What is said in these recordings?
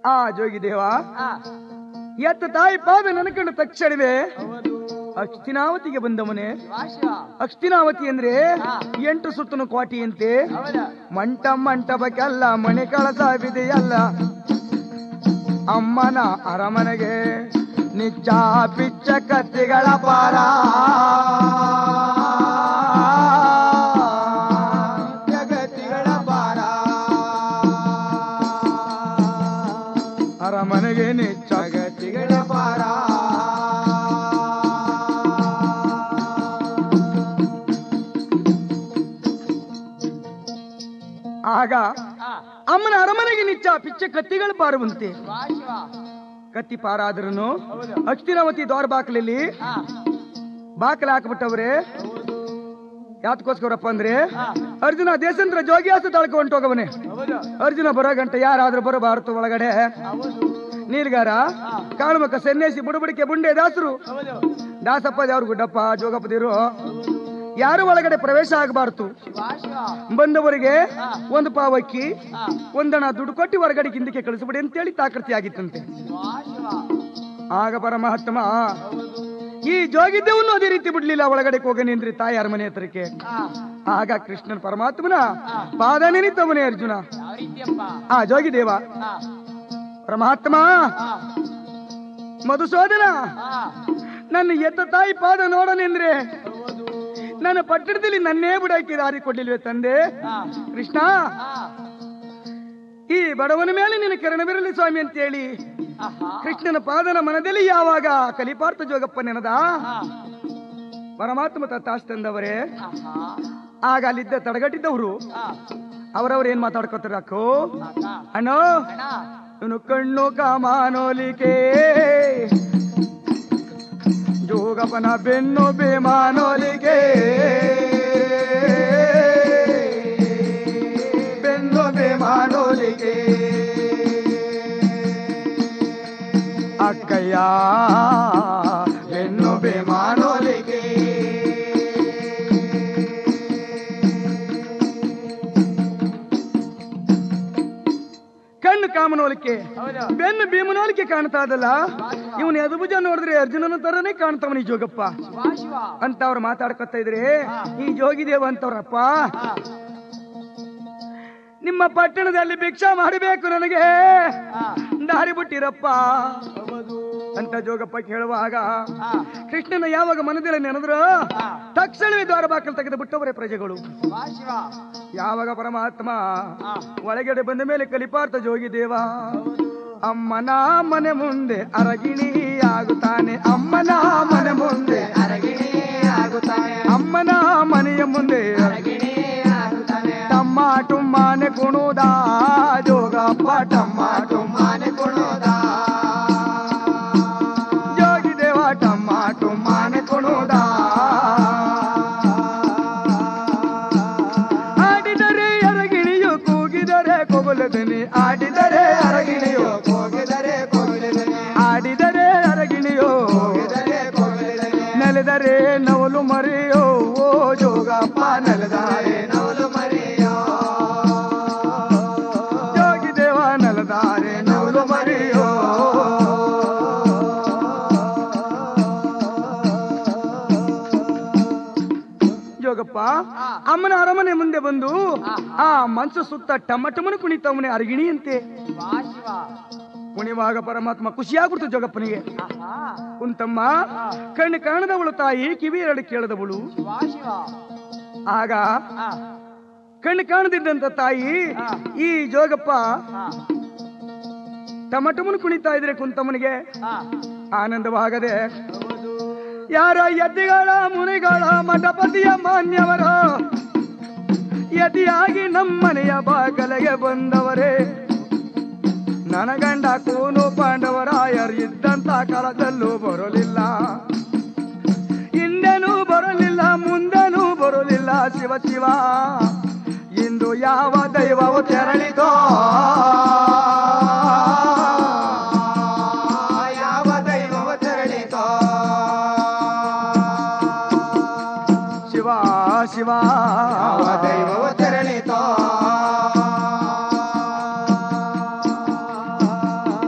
ಆ ಜೋಗಿದೇವ ಆ, ಎತ್ತ ತಾಯಿ ಪಾದ ನನಕಂಡು ತಕ್ಷಣವೇ ಹೌದು ಅಕ್ಷಿನಾವತಿಗೆ ಬಂದವನೇ ಶಿವ ಶಿವ ಅಕ್ಷಿನಾವತಿ ಅಂದ್ರೆ ಹಾ. ಎಂಟು ಸುತ್ತನ ಕ್ವಾಟಿಯಂತೆ ಹೌದ ಮಂಟ ಮಂಟಪಕ್ಕೆಲ್ಲ ಮಣಿ ಕಳಸ ಬಿದೆಯಲ್ಲ ಅಮ್ಮನ ಅರಮನೆಗೆ ನಿಚ್ಚ ಪಿಚ್ಚ ಕತ್ತಿಗಳ ಪಾರ ಜಗತ್ತಿಗಳ ಪಾರ ಅರಮನೆಗೆ ನಿಚ್ಚ ಜಗತ್ತಿಗಳ ಪಾರ ಆಗ ಆ, ಅಮ್ಮನ ಅರಮನೆಗೆ ನಿಚ್ಚ ಪಿಚ್ಚ ಕತ್ತಿಗಳ ಪಾರುವಂತೆ ಶಿವ ಶಿವ ಕತ್ತಿ ಪಾರಾದ್ರೂ ಹೌದು ಅಕ್ಷಿನಾವತಿ ದ್ವಾರ ಬಾಕಲಲ್ಲಿ ಆ, ಬಾಕಲ ಹಾಕ್ಬಿಟ್ಟವ್ರೆ ಯಾತಕ್ಕೋಸ್ಕರಪ್ಪ ಅಂದ್ರೆ ಆ, ಅರ್ಜುನ ದೇಶಂದ್ರ ಜೋಗಿಯಾಸ ತಾಳ್ಕ ಹೊಂಟೋಗವನೆ ಹೌದು ಅರ್ಜುನ ಬರೋ ಗಂಟೆ ಯಾರಾದ್ರೂ ಬರಬಾರತು ಒಳಗಡೆ ಹೌದು ನೀಲ್ಗಾರ ಕಾಳುಮಕ್ಕ ಸನ್ಯಾಸಿ ಬುಡಬಡಿಕೆ ಬುಂಡೆ ದಾಸರು ಹೌದು ದಾಸಪ್ಪ ದೇವ್ರ ಗುಡ್ಡಪ್ಪ ಜೋಗಪ್ಪದಿರು ಯಾರು ಒಳಗಡೆ ಪ್ರವೇಶ ಆಗಬಾರ್ದು ಶಿವ ಶಿವ ಬಂದವರಿಗೆ ಆ, ಒಂದು ಪಾವಕ್ಕಿ ಆ, ಒಂದಣ ದುಡ್ಡು ಕೊಟ್ಟು ಹೊರಗಡೆ ಹಿಂದಕ್ಕೆ ಕಳಿಸ್ಬಿಡಿ ಅಂತೇಳಿ ತಾಕೃತಿ ಆಗಿತ್ತಂತೆ ಶಿವ ಶಿವ ಆಗ ಪರಮಾತ್ಮ ಈ ಜೋಗಿದ್ದೇವನ್ನು ಅದೇ ರೀತಿ ಬಿಡ್ಲಿಲ್ಲ ಒಳಗಡೆ ಹೋಗಿ ನಿಂದ್ರಿ ತಾಯಿ ಅರಮನೆ ಹತ್ರಕ್ಕೆ ಆ, ಆಗ ಕೃಷ್ಣನ್ ಪರಮಾತ್ಮನ ಪಾದ ನೆನಿತವನೇ ಅರ್ಜುನ ಯಾವ ರೀತಿಯಪ್ಪ ಆ ಜೋಗಿದೇವ ಆ, ಪರಮಾತ್ಮ ಆ, ಮಧುಸೂದನ ಆ, ನನ್ನ ಎತ್ತ ತಾಯಿ ಪಾದ ನೋಡನೆಂದ್ರೆ ಹೌದು ನನ್ನ ಪಟ್ಟಣದಲ್ಲಿ ನನ್ನೇ ಬಿಡಕ್ಕೆ ದಾರಿ ಕೊಡ್ಲಿಲ್ವೇ ತಂದೆ ಆ, ಕೃಷ್ಣ ಆ, ಈ ಬಡವನ ಮೇಲೆ ನಿನ್ನ ಕರುಣವಿರಲಿ ಸ್ವಾಮಿ ಅಂತೇಳಿ ಆಹಾ, ಕೃಷ್ಣನ ಪಾದನ ಮನದಲ್ಲಿ ಯಾವಾಗ ಕಲಿಪಾರ್ಥ ಜೋಗಪ್ಪ ನೆನದ ಆ, ಪರಮಾತ್ಮ ತತ್ತಾಸ್ತಂದವರೇ ಆಹಾ, ಆಗ ಅಲ್ಲಿದ್ದ ತಡಗಟ್ಟಿದ್ದವರು ಆ, ಅವರವ್ರು ಏನ್ ಮಾತಾಡ್ಕೋತಾರ ಅಕ್ಕೋ ಅಕ್ಕ, ಅಣ್ಣೋ ಅಣ್ಣ ಇವನು ಕಣ್ಣು ಕಾಮಾನೋಲಿಕೆ ಜೋಗಪ್ಪನ ಬೆನ್ನು ಬೇಮಾನೋಲಿಕೆ ಬೆನ್ನು ಬೇಮಾನೋಲಿಕೆ ಅಕ್ಕಯ್ಯ ಬೆನ್ನು ಬೇಮಾನೋಲಿಕೆ ಕಣ್ಣು ಕಾಮನೋಲಿಕೆ ಹೌದು ಬೆನ್ನು ಭೀಮನೋಲಿಕೆ ಕಾಣ್ತಾ ಇದಲ್ಲ ಇವನು ಎದುಭುಜ ನೋಡಿದ್ರೆ ಅರ್ಜುನನ ತರನೇ ಕಾಣ್ತಾವನಿ ಜೋಗಪ್ಪ ಶಿವ ಶಿವ ಅಂತ ಅವ್ರು ಮಾತಾಡ್ಕೊತಾ ಇದ್ರೆ ಈ ಜೋಗಿದೇವ ಅಂತವ್ರಪ್ಪ ಆ, ನಿಮ್ಮ ಪಟ್ಟಣದಲ್ಲಿ ಭಿಕ್ಷಾ ಮಾಡಬೇಕು ನನಗೆ ಆ, ದಾರಿ ಬಿಟ್ಟಿರಪ್ಪ ಹೌದು ಅಂತ ಜೋಗಪ್ಪ ಕೇಳುವಾಗ ಆ, ಕೃಷ್ಣನ ಯಾವಾಗ ಮನದಲ್ಲಿ ನೆನೆದ್ರು ಆ, ತಕ್ಷಣವೇ ದ್ವಾರ ಬಾಕಲು ತೆಗೆದು ಬಿಟ್ಟವರೇ ಪ್ರಜೆಗಳು ಶಿವ ಶಿವ ಯಾವಾಗ ಪರಮಾತ್ಮ ಆ, ಒಳಗಡೆ ಬಂದ ಮೇಲೆ ಕಲಿಪಾರ್ಥ ಜೋಗಿದೇವ ಅಮ್ಮನ ಮನೆ ಮುಂದೆ ಅರಗಿಣಿ ಆಗುತ್ತಾನೆ ಅಮ್ಮನ ಮನೆ ಮುಂದೆ ಅರಗಿಣಿ ಆಗುತ್ತಾನೆ ಅಮ್ಮನ ಮನೆಯ ಮುಂದೆ ಅರಗಿಣಿ ಆಗುತ್ತಾನೆ ಟಮ್ಮ ಟುಮ್ಮಾನೆ ಕುಣುದ ಜೋಗಪ್ಪ ಟಮ್ಮ ಮಾನೆ ಕೊಡೋದ ಜೋಗಿದೇವ ಟಮ್ಮ ಟುಮ್ಮಾನೆ ಕುಣುದ ಆಡಿದರೆ ಅರಗಿಣಿಯು ಕೂಗಿದರೆ ಕೊಬಲದನಿ ಆಡಿದರೆ ಅರಗಿಣಿಯು ಹೋಗಿದರೆ ಕೋಗಿಲೆದನೆ ಆಡಿದರೆ ಅರಗಿಣಿಯೋ ಹೋಗಿದರೆ ಕೋಗಿಲೆದನೆ ನೆಲೆದರೆ ನವಲು ಮರೆಯೋ ಓ ಜೋಗಪ್ಪ ನೆಲೆದಾರೆ ನವಲು ಮರಿಯೋ ಜೋಗಿದೇವ ನೆಲದಾರೆ ನವಲು ಮರೆಯೋ ಜೋಗಪ್ಪ ಅಮ್ಮನ ಅರಮನೆ ಮುಂದೆ ಬಂದು ಆ ಮನ್ಸು ಸುತ್ತ ಟಮಟಮನ ಕುಣಿತವನೇ ಅರಗಿಣಿ ಅಂತೆ ಶಿವ ಶಿವ ಕುಣಿವಾಗ ಪರಮಾತ್ಮ ಖುಷಿಯಾಗ್ಬಿಡ್ತು ಜೋಗಪ್ಪನಿಗೆ ಆಹಾ, ಕುಂತಮ್ಮ ಕಣ್ಣು ಕಾಣದವಳು ತಾಯಿ ಕಿವಿ ಎರಡು ಕೇಳದವಳು ಶಿವ ಶಿವ ಆಗ ಆ, ಕಣ್ಣು ಕಾಣದಿದ್ದಂತ ತಾಯಿ ಈ ಜೋಗಪ್ಪ ಆ, ಟಮಟಮನ ಕುಣಿತಾ ಇದ್ರೆ ಕುಂತಮ್ಮನಿಗೆ ಆ, ಆನಂದವಾಗದೆ ಹೌದು ಯಾರ ಯತಿಗಳ ಮುನಿಗಳ ಮಠಪತಿಯ ಮಾನ್ಯವರು ಯತಿಯಾಗಿ ನಮ್ಮನೆಯ ಬಾಗಲೆಗೆ ಬಂದವರೇ ನನ್ನ ಗಂಡ ಕೂನು ಪಾಂಡವರಾಯರು ಇದ್ದಂತ ಕಾಲದಲ್ಲೂ ಬರಲಿಲ್ಲ ಹಿಂದೆನೂ ಬರಲಿಲ್ಲ ಮುಂದೆನೂ ಬರಲಿಲ್ಲ ಶಿವ ಶಿವ ಇಂದು ಯಾವ ದೈವವು ತೆರಳಿತೋ ಯಾವ ದೈವವ ತೆರಳಿತೋ ಶಿವ ಶಿವ ಯಾವ ದೈವವ ತೆರಳಿತೋ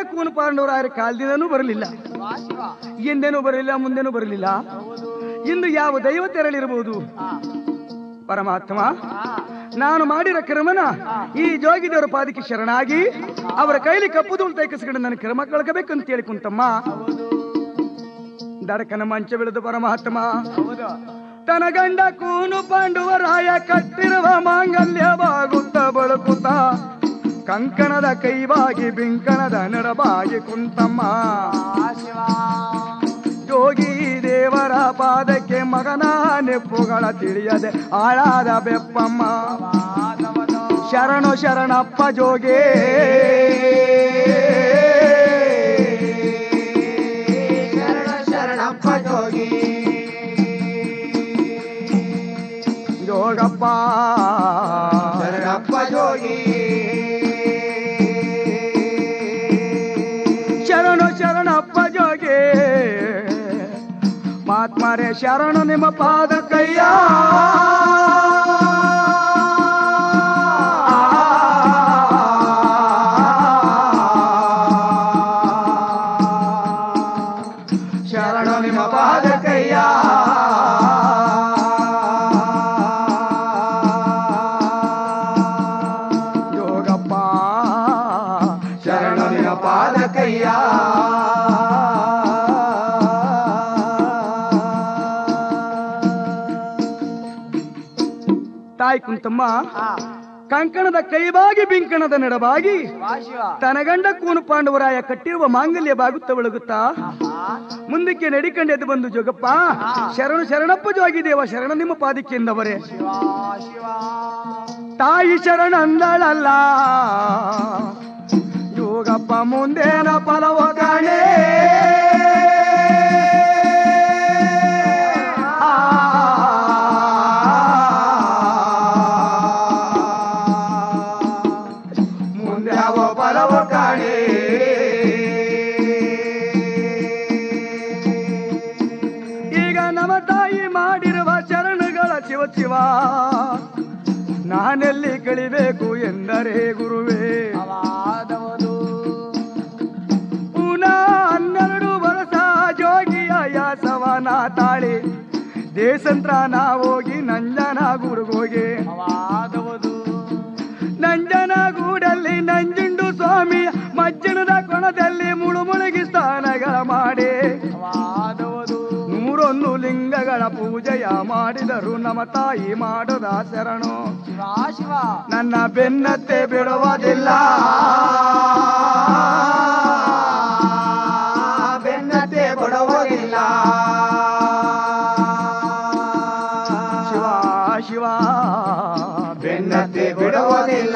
ಕೂನು ಪಾಂಡವರಾಯರ ಕಾಲದಿಂದನೂ ಬರಲಿಲ್ಲ ಶಿವ ಶಿವ ಹಿಂದೆನೂ ಬರಲಿಲ್ಲ ಮುಂದೆನೂ ಬರಲಿಲ್ಲ ಹೌದು ಇಂದು ಯಾವ ದೈವ ತೆರಳಿರಬಹುದು ಆ ಪರಮಾತ್ಮ ಆ ನಾನು ಮಾಡಿರೋ ಕ್ರಮನ ಈ ಜೋಗಿದೇವರ ಪಾದಕ್ಕೆ ಶರಣಾಗಿ ಅವರ ಕೈಲಿ ಕಪ್ಪು ಧೂಳು ತೈಕಿಸ್ಕೊಂಡು ನನ್ನ ಕ್ರಮ ಕಳ್ಕಬೇಕಂತ ಹೇಳಿ ಕುಂತಮ್ಮ ಹೌದು ದಡಕನ ಮಂಚ ಬೆಳೆದು ಪರಮಾತ್ಮ ಹೌದು ತನ ಗಂಡ ಕೂನು ಪಾಂಡುವರಾಯ ಕಟ್ಟಿರುವ ಮಾಂಗಲ್ಯವಾಗುತ್ತ ಬಳಕುತ್ತ ಕಂಕಣದ ಕೈವಾಗಿ ಬಿಂಕಣದ ನಡಬಾಗಿ ಕುಂತಮ್ಮ ಶಿವ ಶಿವ ಜೋಗಿ ದೇವರ ಪಾದಕ್ಕೆ ಮಗನ ನೆಪ್ಪುಗಳ ತಿಳಿಯದೆ ಆಳಾದ ಬೆಪ್ಪಮ್ಮ ವಾದವದು ಶರಣು ಶರಣಪ್ಪ ಜೋಗೇ ಶರಣ ಶರಣಪ್ಪ ಜೋಗಿ ಜೋಗಪ್ಪ ಶರಣಪ್ಪ ಜೋಗಿ ಶರಣು ಶರಣಪ್ಪ ಜೋಗಿ ಮಾತ್ಮರೇ ಶರಣು ನಿಮ್ಮ ಪಾದ ಕೈಯ ಶರಣು ನಿಮ್ಮ ಪಾದ ಕೈಯ ಯೋಗಪ್ಪ ಶರಣು ನಿನ್ನ ಪಾದ ಕೈಯ ತಾಯಿ ಕುಂತಮ್ಮ ಆ ಕಂಕಣದ ಕೈಬಾಗಿ ಬಿಂಕಣದ ನೆಡಬಾಗಿ ಶಿವ ಶಿವ ತನಗಂಡ ಕೂನು ಪಾಂಡವರಾಯ ಕಟ್ಟಿರುವ ಮಾಂಗಲ್ಯ ಬಾಗುತ್ತ ಬೆಳಗುತ್ತಾ ಆಹಾ ಮುಂದಕ್ಕೆ ನಡಿಕೊಂಡು ಎದ್ದು ಬಂದು ಜೋಗಪ್ಪ ಶರಣು ಶರಣಪ್ಪ ಜೋಗಿದೇವ ಶರಣ ನಿಮ್ಮ ಪಾದಕ್ಕೆ ಎಂದವರೇ ಶಿವ ಶಿವ ತಾಯಿ ಶರಣಂದಳಲ್ಲ ಯೋಗಪ್ಪ ಮುಂದೇನ ಫಲವ ಕಾಣೆ ಮುಂದೆ ಅವ ಫಲವ ಕಾಣೆ ಈಗ ನಮ್ಮ ತಾಯಿ ಮಾಡಿರುವ ಶರಣುಗಳ ಶಿವ ಶಿವ ನಾನೆಲ್ಲಿ ಕಳಿಬೇಕು ಎಂದರೆ ಗುರುವೇ ವಾದವದು ಪುನಃ ಹನ್ನೆರಡು ವರ್ಷ ಜೋಗಿಯ ಯಾಸವನ ತಾಳಿ ದೇಶಂತ್ರ ನಾ ಹೋಗಿ ನಂಜನ ಗುರುಗೋಗಿ ವಾದವದು ನಂಜನ ಗೂಡಲ್ಲಿ ನಂಜುಂಡು ಸ್ವಾಮಿ ಮಜ್ಜನದ ಕೊಣದಲ್ಲಿ ಮುಳುಮುಳುಗಿ ಸ್ನಾನಗಳ ಮಾಡಿ ವಾದವದು ನೂರೊಂದು ಲಿಂಗಗಳ ಪೂಜೆಯ ಮಾಡಿದರು ನಮ್ಮ ತಾಯಿ ಮಾಡದ ಶರಣು ಶಿವ ಶಿವ ನನ್ನ ಬೆನ್ನತ್ತೆ ಬಿಡುವುದಿಲ್ಲ ಬೆನ್ನತ್ತೆ ಕೊಡುವುದಿಲ್ಲ ಶಿವ ಶಿವ ಬೆನ್ನತ್ತೆ ಬಿಡುವುದಿಲ್ಲ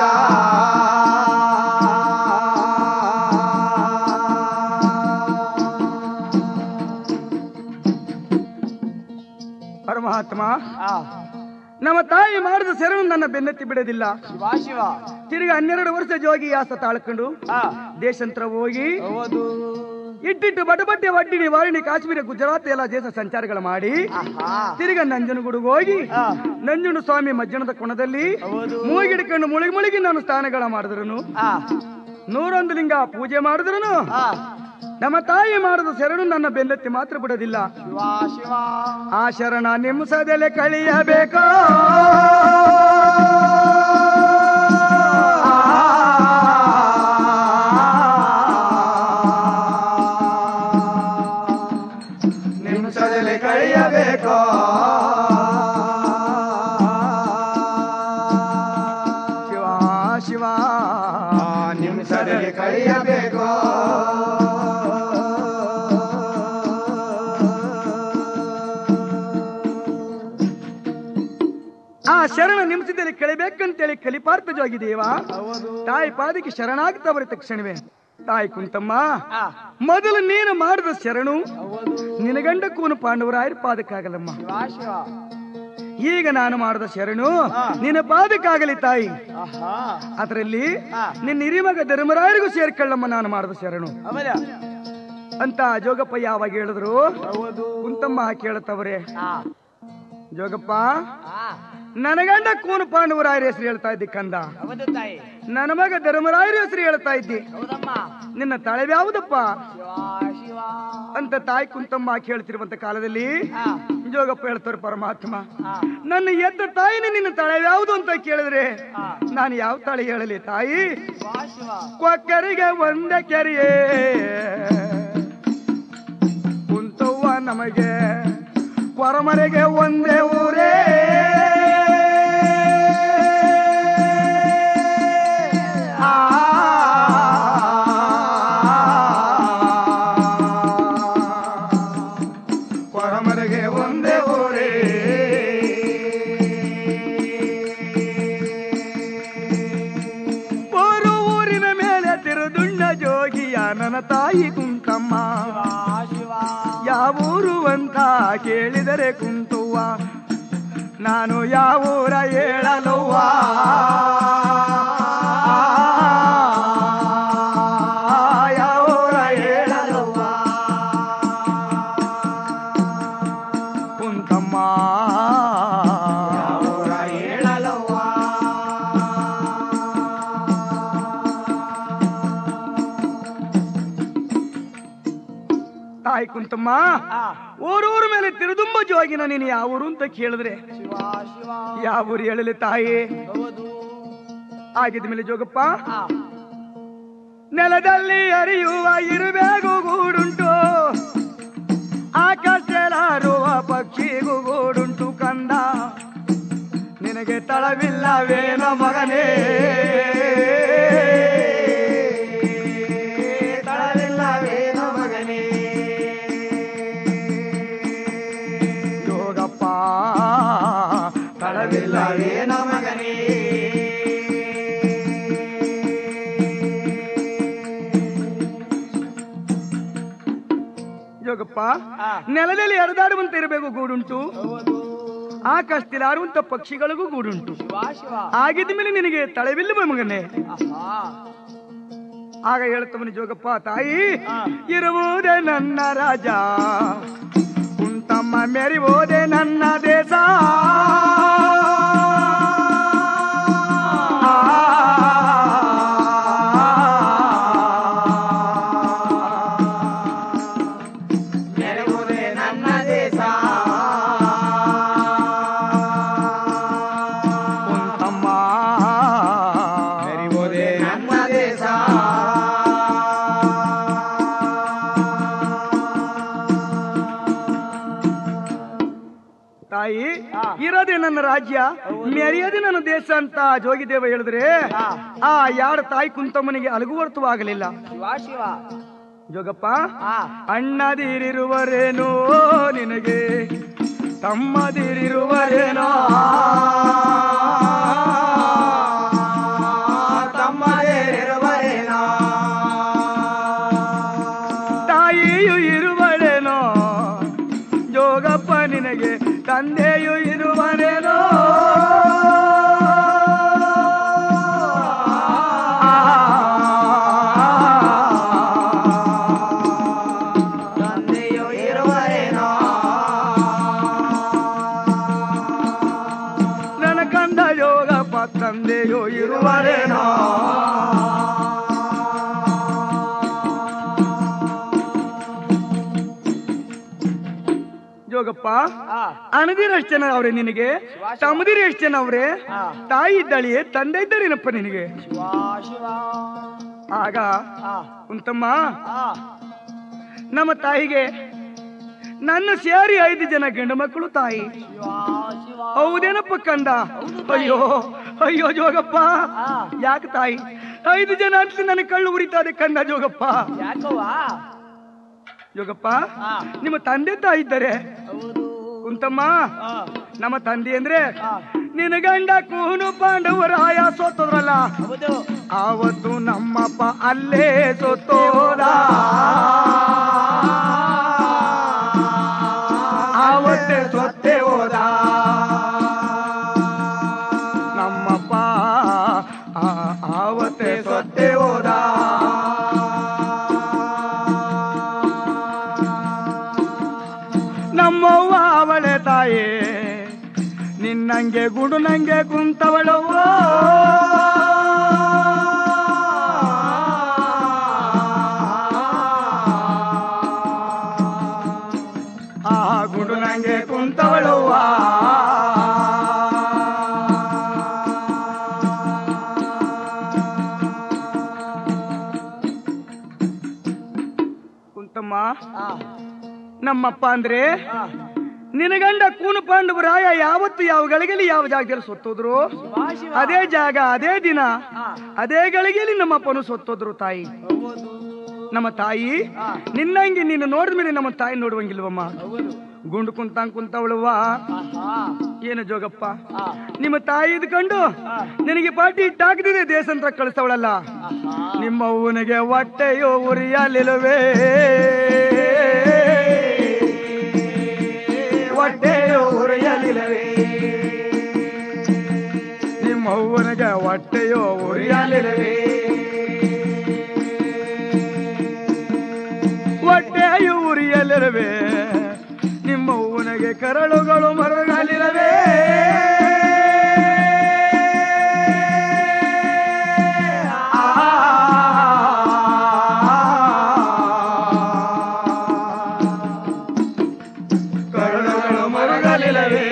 ಪರಮಾತ್ಮ ಆ ನಮ್ಮ ತಾಯಿ ಮಾಡಿದ ಶರಣು ನನ್ನ ಬೆನ್ನತ್ತಿ ಬಿಡೋದಿಲ್ಲ ಶಿವ ಶಿವ ತಿರುಗಿ ಹನ್ನೆರಡು ವರ್ಷ ಜೋಗಿ ಯಾಸ ತಾಳ್ಕೊಂಡು ಆ ದೇಶಂತ್ರ ಹೋಗಿ ಹೌದು ಇಟ್ಟಿಟ್ಟು ಬಟಬಟ್ಟೆ ವಡ್ಡಿನಿ ವಾರಿಣಿ ಕಾಶ್ಮೀರ ಗುಜರಾತ್ ಎಲ್ಲ ದೇಶ ಸಂಚಾರಗಳು ಮಾಡಿ ಆಹಾ ತಿರುಗ ನಂಜನಗೂಡಿಗೆ ಹೋಗಿ ಆ ನಂಜುಂಡು ಸ್ವಾಮಿ ಮಜ್ಜನದ ಕೊಣದಲ್ಲಿ ಹೌದು ಮೂಗಿಡ್ಕೊಂಡು ಮುಳುಗಿ ಮುಳುಗಿ ನಾನು ಸ್ನಾನಗಳ ಮಾಡಿದ್ರು ಆ ನೂರೊಂದು ಲಿಂಗ ಪೂಜೆ ಮಾಡಿದ್ರು ಆ ನಮ್ಮ ತಾಯಿ ಮಾಡಿದ ಶರಣು ನನ್ನ ಬೆನ್ನತ್ತಿ ಮಾತ್ರ ಬಿಡೋದಿಲ್ಲ ಶಿವ ಶಿವ ಆ ಶರಣ ನಿಮ್ಸದೆಲೆ ಕಳಿಯಬೇಕು ನಿಮಿಷದಲ್ಲಿ ಕಳೆಯಬೇಕು ಶಿವ ಶಿವ ನಿಮಿಷದಲ್ಲಿ ಕಳೆಯಬೇಕು ಆ ಶರಣ ನಿಮಿಷದಲ್ಲಿ ಕಳಿಬೇಕಂತೇಳಿ ಕಲಿಪಾರ್ಥ ಜೋಗಿದೇವ ಹೌದು ತಾಯಿ ಪಾದಕ್ಕೆ ಶರಣಾಗ್ತಾ ಬರೀ ತಕ್ಷಣವೇ ತಾಯಿ ಕುಂತಮ್ಮ ಆ ಮೊದಲು ನೀನು ಮಾಡಿದ ಶರಣು ಹೌದು ನಿನಗಂಡ ಕೂನು ಪಾಂಡವರಾಯರ ಪಾದಕ್ಕಾಗಲ್ಲಮ್ಮ ಶಿವ ಶಿವ ಈಗ ನಾನು ಮಾಡಿದ ಶರಣು ನಿನ್ನ ಪಾದಕ್ಕಾಗಲಿ ತಾಯಿ ಆಹಾ ಅದರಲ್ಲಿ ಆ. ನಿನ್ನ ಹಿರಿಮಗ ಧರ್ಮರಾಯರಿಗೂ ಸೇರ್ಕೊಳ್ಳಮ್ಮ ನಾನು ಮಾಡಿದ ಶರಣು ಆಮೇಲೆ ಅಂತ ಜೋಗಪ್ಪ ಯಾವಾಗ ಹೇಳಿದ್ರು ಹೌದು ಕುಂತಮ್ಮ ಕೇಳುತ್ತವ್ರೆ ಆ ಜೋಗಪ್ಪ ಆ ನನ್ನ ಗಂಡ ಕೂನು ಪಾಂಡವರಾಯರ ಹೆಸರು ಹೇಳ್ತಾ ಇದ್ದಿ ಕಂದ ಹೌದು ತಾಯಿ ನನ್ನ ಮಗ ಧರ್ಮರಾಯರ ಹೆಸರು ಹೇಳ್ತಾ ಇದ್ದಿ ಹೌದಮ್ಮ ನಿನ್ನ ತಳವ್ಯಾವುದಪ್ಪ ಶಿವ ಶಿವ ಅಂತ ತಾಯಿ ಕುಂತಮ್ಮ ಕೇಳ್ತಿರುವಂತ ಕಾಲದಲ್ಲಿ ಆ ಜೋಗಪ್ಪ ಹೇಳ್ತಾರೆ ಪರಮಾತ್ಮ ಆ ನನ್ನ ಎದ್ದ ತಾಯಿನ ನಿನ್ನ ತಳವ್ಯಾವುದು ಅಂತ ಕೇಳಿದ್ರೆ ಆ ನಾನು ಯಾವ ತಳಿ ಹೇಳಲಿ ತಾಯಿ ಶಿವ ಶಿವ ಕೊಕ್ಕರಿಗೆ ಒಂದೇ ಕೆರೆಯೇ ಕುಂತವ್ವ ನಮಗೆ ಕೊರಮರೆಗೆ ಒಂದೇ ಊರೇ ಆ. ಕೊರಮರೆಗೆ ಒಂದೇ ಊರೇ ಓರು ಊರಿನ ಮೇಲೆ ತಿರುದುಂಡ ಜೋಗಿಯ ನನ್ನ ತಾಯಿ ಕುಂತಮ್ಮ ಶಿವ ಶಿವ ಯಾವೂರು ಅಂತ ಕೇಳಿದರೆ ಕುಂತವ್ವ ನಾನು ಯಾವೂರ ಹೇಳಲವ್ವ ಯಾವೂರ ಹೇಳಲವ್ವ ಕುಂತಮ್ಮ ಅವರ ಹೇಳಲವ್ವ ತಾಯಿ ಕುಂತಮ್ಮ ಆ ಊರೂರ ಮೇಲೆ ತಿರುದುಂಬ ಜೋಗಿನ ನೀನು ಯಾವೂರು ಅಂತ ಕೇಳಿದ್ರೆ ಶಿವ ಶಿವ ಯಾವೂರು ಹೇಳಲಿ ತಾಯಿ ಹೌದು ಆಗಿದ್ಮೇಲೆ ಜೋಗಪ್ಪ ಆ ನೆಲದಲ್ಲಿ ಹರಿಯುವ ಇರುವೆಗೂ ಗೂಡುಂಟು ಆಕಾಶಲಾರುವ ಪಕ್ಷಿಗೂ ಗೂಡುಂಟು ಕಂದ ನಿನಗೆ ತಳವಿಲ್ಲವೇನೋ ಮಗನೇ ತಳವಿಲ್ಲವೇನೋ ಮಗನೇ ಯೋಗಪ್ಪ ತಳವಿಲ್ಲ ತಳವಿಲ್ಲವೇನೋ ಮಗನೇ ಯೋಗಪ್ಪ ಆ ನೆಲದಲ್ಲಿ ಹರಿದಾಡುವಂತ ಇರಬೇಕು ಗೂಡುಂಟು ಹೌದು ಆಕಾಶದಲ್ಲಿ ಆರುವಂತ ಪಕ್ಷಿಗಳಿಗೂ ಗೂಡುಂಟು ಶಿವ ಶಿವ ಆಗಿದ ಮೇಲೆ ನಿನಗೆ ತಳವಿಲ್ಲವ ಮಗನೇ ಆಹಾ ಆಗ ಹೇಳ್ತವನು ಜೋಗಪ್ಪ ತಾಯಿ ಆ. ಇರುವುದೇ ನನ್ನ ರಾಜ ಕುಂತಮ್ಮ ಮೆರಿಬೋದೆ ನನ್ನ ದೇಶ ನೆರವುದೇ ನನ್ನ ದೇಶ ಕುಂತಮ್ಮ ಮೆರಿವುದೇ ನನ್ನ ದೇಶ ತಾಯಿ ಆ. ಇರೋದೇ ನನ್ನ ರಾಜ್ಯ ಮೆರೆಯೋದೇ ನನ್ನ ದೇಶ ಅಂತ ಜೋಗಿದೇವ ಹೇಳಿದ್ರೆ ಆ. ಆ ಯಾರ ತಾಯಿ ಕುಂತಮ್ಮನಿಗೆ ಅಲಗುವರ್ತವಾಗಲಿಲ್ಲ ಶಿವ ಶಿವ ಜೋಗಪ್ಪ ಆ ಅಣ್ಣದಿರಿರುವರೇನೋ ನಿನಗೆ ತಮ್ಮದಿರಿರುವರೇನೋ ತಮ್ಮದೇರಿರುವರೇನೋ ತಾಯಿಯು ಇರುವಳೇನೋ ಜೋಗಪ್ಪ ನಿನಗೆ ತಂದೆಯು ಇರುವರೇನೋ ತಂದೆಯು ಇರುವರೇನೋ ನನ್ನ ಕಂದ ಯೋಗಪ್ಪ ತಂದೆಯು ಇರುವರೇನೋ ಜೋಗಪ್ಪ ಆ ಅಣದಿರ ಎಷ್ಟು ಜನ ಅವ್ರೆ ನಿನಗೆ ತಮ್ಮದಿರ ಎಷ್ಟು ಜನ ಅವ್ರೆ ಆ. ತಾಯಿ ಇದ್ದಾಳಿಯೇ ತಂದೆ ಇದ್ದಾರೇನಪ್ಪ ನಿನಗೆ ಶಿವ ಶಿವ ಆಗ ಆ ಕುಂತಮ್ಮ ಆ ನಮ್ಮ ತಾಯಿಗೆ ನನ್ನ ಸೇರಿ ಐದು ಜನ ಗಂಡು ಮಕ್ಕಳು ತಾಯಿ ಶಿವ ಶಿವ ಹೌದೇನಪ್ಪ ಕಂದ ಅಯ್ಯೋ ಅಯ್ಯೋ ಜೋಗಪ್ಪ ಆ ಯಾಕೆ ತಾಯಿ ಐದು ಜನ ಅಂತ ನನ್ನ ಕಳ್ಳು ಉರಿತಾದೆ ಕಂದ ಜೋಗಪ್ಪ ಯಾಕವ್ವ ಜೋಗಪ್ಪ ಆ ನಿಮ್ಮ ತಂದೆ ತಾಯಿ ಇದ್ದಾರೆ ಹೌದು ಕುಂತಮ್ಮ ಆ ನಮ್ಮ ತಂದೆ ಅಂದ್ರೆ ಆ ನಿನ್ನ ಗಂಡ ಕೂನು ಪಾಂಡವರಾಯ ಸೋತದ್ರಲ್ಲ ಹೌದು ಆವತ್ತು ನಮ್ಮಪ್ಪ ಅಲ್ಲೇ ಸೊತ್ತೋದ ಆವತ್ತೇ ಸೊತ್ತೆ ಹೋದ ನಮ್ಮಪ್ಪ ಆ- ಆವತ್ತೇ ಸೊತ್ತೆ ಹೋದ ನಮ್ಮವ್ವ ಅವಳೆ ತಾಯಿ ನಿನ್ನಂಗೆ ಗುಡು ನಂಗೆ ಕುಂತವಳವ್ವ ಆ ಗುಡು ನಂಗೆ ಕುಂತವಳವ್ವ ಕುಂತಮ್ಮ ಆ, ನಮ್ಮಪ್ಪ ಅಂದ್ರೆ ಆ, ನಿನಗಂಡ ಕೂನು ಪಾಂಡವರಾಯ ಯಾವತ್ತು ಯಾವ ಗಳಿಗೆಲಿ ಯಾವ ಜಾಗದಲ್ಲಿ ಸೊತ್ತೋದ್ರು ಶಿವ ಶಿವ ಅದೇ ಜಾಗ ಅದೇ ದಿನ ಆ, ಅದೇ ಗಳಿಗೆಲಿ ನಮ್ಮಪ್ಪನು ಸೊತ್ತೋದ್ರು ತಾಯಿ ಹೌದು ನಮ್ಮ ತಾಯಿ ಆ, ನಿನ್ನಂಗೆ ನೀನು ನೋಡಿದ ಮೇಲೆ ನಮ್ಮ ತಾಯಿ ನೋಡುವಂಗಿಲ್ವಮ್ಮ ಹೌದು ಗುಂಡು ಕುಂತಂಗ್ ಕುಂತವಳುವ ಆಹಾ, ಏನು ಜೋಗಪ್ಪ ಆ, ನಿಮ್ಮ ತಾಯಿ ಇದ್ಕೊಂಡು ಆ, ನಿನಗೆ ಪಾಟಿ ಇಟ್ಟಾಕದಿದೆ ದೇಶಂತ್ರ ಕಳಿಸ್ತವಳಲ್ಲ ಆಹಾ. ನಿಮ್ಮ ಅವನಿಗೆ ಹೊಟ್ಟೆಯೋ ಉರಿಯಲಿಲ್ಲವೇ ಹೊಟ್ಟೆಯೋ ಉರಿಯಲಿಲ್ಲವೇ ನಿಮ್ಮ ಅವ್ವನಿಗೆ ಹೊಟ್ಟೆಯೋ ಉರಿಯಲಿಲ್ಲವೇ ಹೊಟ್ಟೆಯು ಉರಿಯಲಿಲ್ಲವೇ ನಿಮ್ಮ ಅವ್ವನಿಗೆ ಕರಳುಗಳು ಮರಗಲಿಲ್ಲವೇ ಕರಳುಗಳು ಮರಗಲಿಲ್ಲವೇ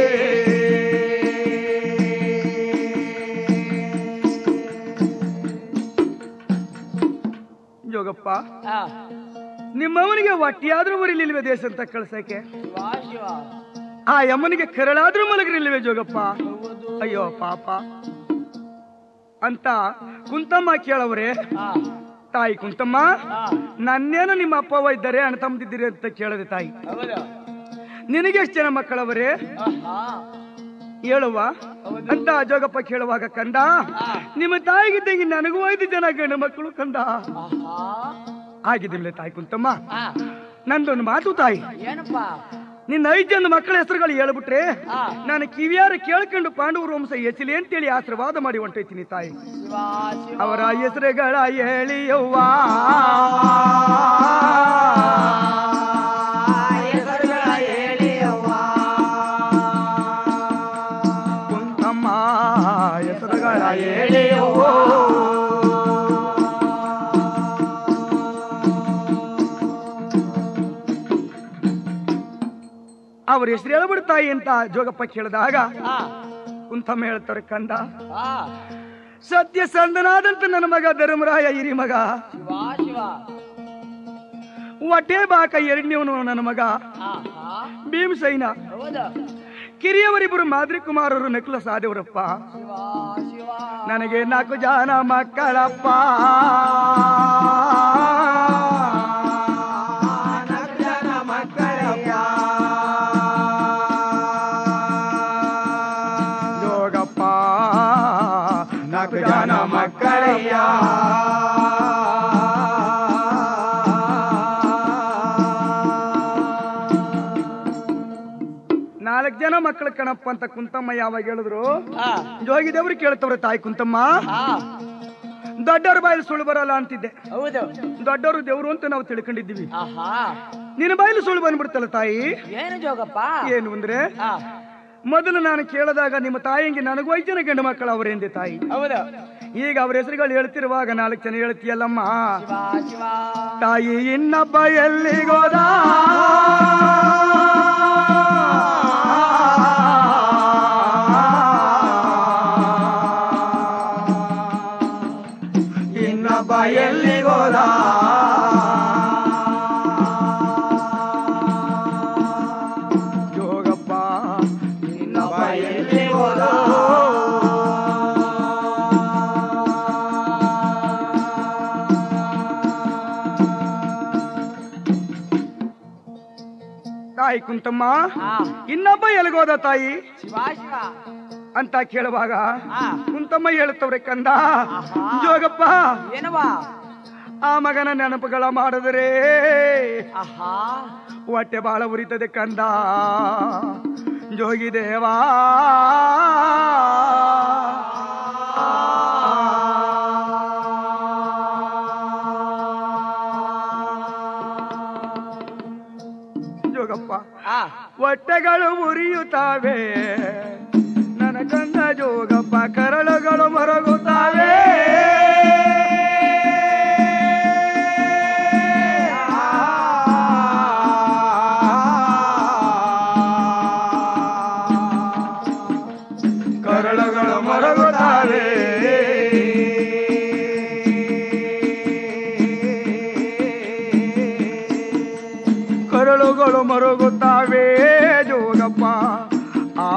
ಜೋಗಪ್ಪ ಆ, ನಿಮ್ಮವನಿಗೆ ಹೊಟ್ಟಿಯಾದ್ರೂ ಉರಿಲಿಲ್ವೇ ದೇಶ ಅಂತ ಕಳ್ಸಕ್ಕೆ ಶಿವ ಶಿವ ಆ ಯಮ್ಮನಿಗೆ ಕರಳಾದ್ರೂ ಮಲಗಿರಿಲ್ವೇ ಜೋಗಪ್ಪ ಹೌದು ಅಯ್ಯೋ ಪಾಪ ಅಂತ ಕುಂತಮ್ಮ ಕೇಳವ್ರೆ ಆ, ತಾಯಿ ಕುಂತಮ್ಮ ಆ, ನನ್ನೇನು ನಿಮ್ಮ ಅಪ್ಪವ ಇದ್ದಾರೆ ಅಣ್ಣ ತಮ್ಮದಿದ್ದೀರಿ ಅಂತ ಕೇಳದೆ ತಾಯಿ ಹೌದು ನಿನಗೆ ಎಷ್ಟು ಜನ ಮಕ್ಕಳವರೇ ಆಹಾ, ಹೇಳುವ ಹೌದು. ಅಂತ ಜೋಗಪ್ಪ ಕೇಳುವಾಗ ಕಂದ ಆ, ನಿಮ್ಮ ತಾಯಿಗಿದ್ದಂಗೆ ನನಗೂ ಐದು ಜನ ಗಂಡು ಮಕ್ಕಳು ಕಂದ ಆಹಾ, ಆಗಿದ್ದಿಲ್ಲ ತಾಯಿ ಕುಂತಮ್ಮ ಆ, ನಂದೊಂದು ಮಾತು ತಾಯಿ ಏನಪ್ಪ ನಿನ್ನ ಐದು ಜನ ಮಕ್ಕಳ ಹೆಸರುಗಳು ಹೇಳ್ಬಿಟ್ರೆ ಆ, ನಾನು ಕಿವಿಯಾರ ಕೇಳ್ಕೊಂಡು ಪಾಂಡವರು ವಂಶ ಎಚ್ಚಲಿ ಅಂತೇಳಿ ಆಶೀರ್ವಾದ ಮಾಡಿ ಹೊಂಟೈತೀನಿ ತಾಯಿ ಶಿವ ಶಿವ ಅವರ ಹೆಸರುಗಳ ಹೇಳಿಯವ್ವ ಹೆಸರುಗಳ ಹೇಳಿಯವ್ವ ಕುಂತಮ್ಮ ಹೆಸರುಗಳ ಹೇಳಿಯವ್ವ ಅವ್ರ ಹೆಸರು ಹೇಳ್ಬಿಡು ತಾಯಿ ಅಂತ ಜೋಗಪ್ಪ ಕೇಳಿದಾಗ ಆ, ಕುಂತಮ್ಮ ಹೇಳ್ತಾರೆ ಕಂದ ಆ, ಸತ್ಯ ಸಂದನಾದಂತ ನನ್ನ ಮಗ ಧರ್ಮರಾಯ ಹಿರಿ ಮಗ ಶಿವ ಶಿವ ಹೊಟ್ಟೆ ಬಾಕ ಎರಡನೇವನು ನನ್ನ ಮಗ ಆಹಾ, ಭೀಮಸೈನ ಹೌದು ಕಿರಿಯವರಿಬ್ಬರು ಮಾದ್ರಿ ಕುಮಾರರು ನಕಲ ಸಾದೇವರಪ್ಪ ಶಿವ ಶಿವ ನನಗೆ ನಾಲ್ಕು ಜನ ಮಕ್ಕಳಪ್ಪ ನಾಲ್ಕು ಜನ ಮಕ್ಕಳಯ್ಯ ಜೋಗಪ್ಪ ನಾಲ್ಕು ಜನ ಮಕ್ಕಳಯ್ಯ ನಾಲ್ಕು ಜನ ಮಕ್ಕಳ ಕಣಪ್ಪ ಅಂತ ಕುಂತಮ್ಮ ಯಾವಾಗ ಹೇಳಿದ್ರು ಆ, ಜೋಗಿದೇವ್ರು ಕೇಳ್ತವ್ರೆ ತಾಯಿ ಕುಂತಮ್ಮ ಆ, ದೊಡ್ಡವ್ರ ಬಾಯಲ್ಲಿ ಸುಳ್ಳು ಬರಲ್ಲ ಅಂತಿದ್ದೆ ಹೌದು ದೊಡ್ಡವರು ದೇವ್ರು ಅಂತ ನಾವು ತಿಳ್ಕೊಂಡಿದ್ದೀವಿ ಆಹಾ ನಿನ್ನ ಬಾಯಲ್ಲಿ ಸುಳ್ಳು ಬಂದ್ಬಿಡ್ತಲ್ಲ ತಾಯಿ ಏನು ಜೋಗಪ್ಪ ಏನು ಅಂದ್ರೆ ಆ, ಮೊದಲು ನಾನು ಕೇಳಿದಾಗ ನಿಮ್ಮ ತಾಯಿಗೆ ನನಗೂ ಐದು ಜನ ಗಂಡು ಮಕ್ಕಳು ಅವರೆಂದೆ ತಾಯಿ ಹೌದು ಈಗ ಅವ್ರ ಹೆಸರುಗಳು ಹೇಳ್ತಿರುವಾಗ ನಾಲ್ಕು ಜನ ಹೇಳ್ತೀಯಲ್ಲಮ್ಮ ಶಿವ ಶಿವ ತಾಯಿ ಇನ್ನೊಬ್ಬ ಎಲ್ಲಿಗೋದ ಇನ್ನೊಬ್ಬ ಎಲ್ಲಿಗೋದ ಯೋಗಪ್ಪ ಇನ್ನೊಬ್ಬ ಎಲ್ಲಿಗೋದ ತಾಯಿ ಕುಂತಮ್ಮ ಆ, ಇನ್ನೊಬ್ಬ ಎಲ್ಲಿಗೋದ ತಾಯಿ ಶಿವ ಶಿವ ಅಂತ ಕೇಳುವಾಗ ಆ, ಕುಂತಮ್ಮ ಹೇಳುತ್ತವ್ರೆ ಕಂದ ಆಹಾ. ಜೋಗಪ್ಪ ಏನವ್ವ ಆ ಮಗನ ನೆನಪುಗಳ ಮಾಡಿದರೆ ಆಹಾ ಹೊಟ್ಟೆ ಬಾಳ ಉರಿತದೆ ಕಂದ ಜೋಗಿ ದೇವಾ ಜೋಗಪ್ಪ ಆ, ಹೊಟ್ಟೆಗಳು ಉರಿಯುತ್ತವೆ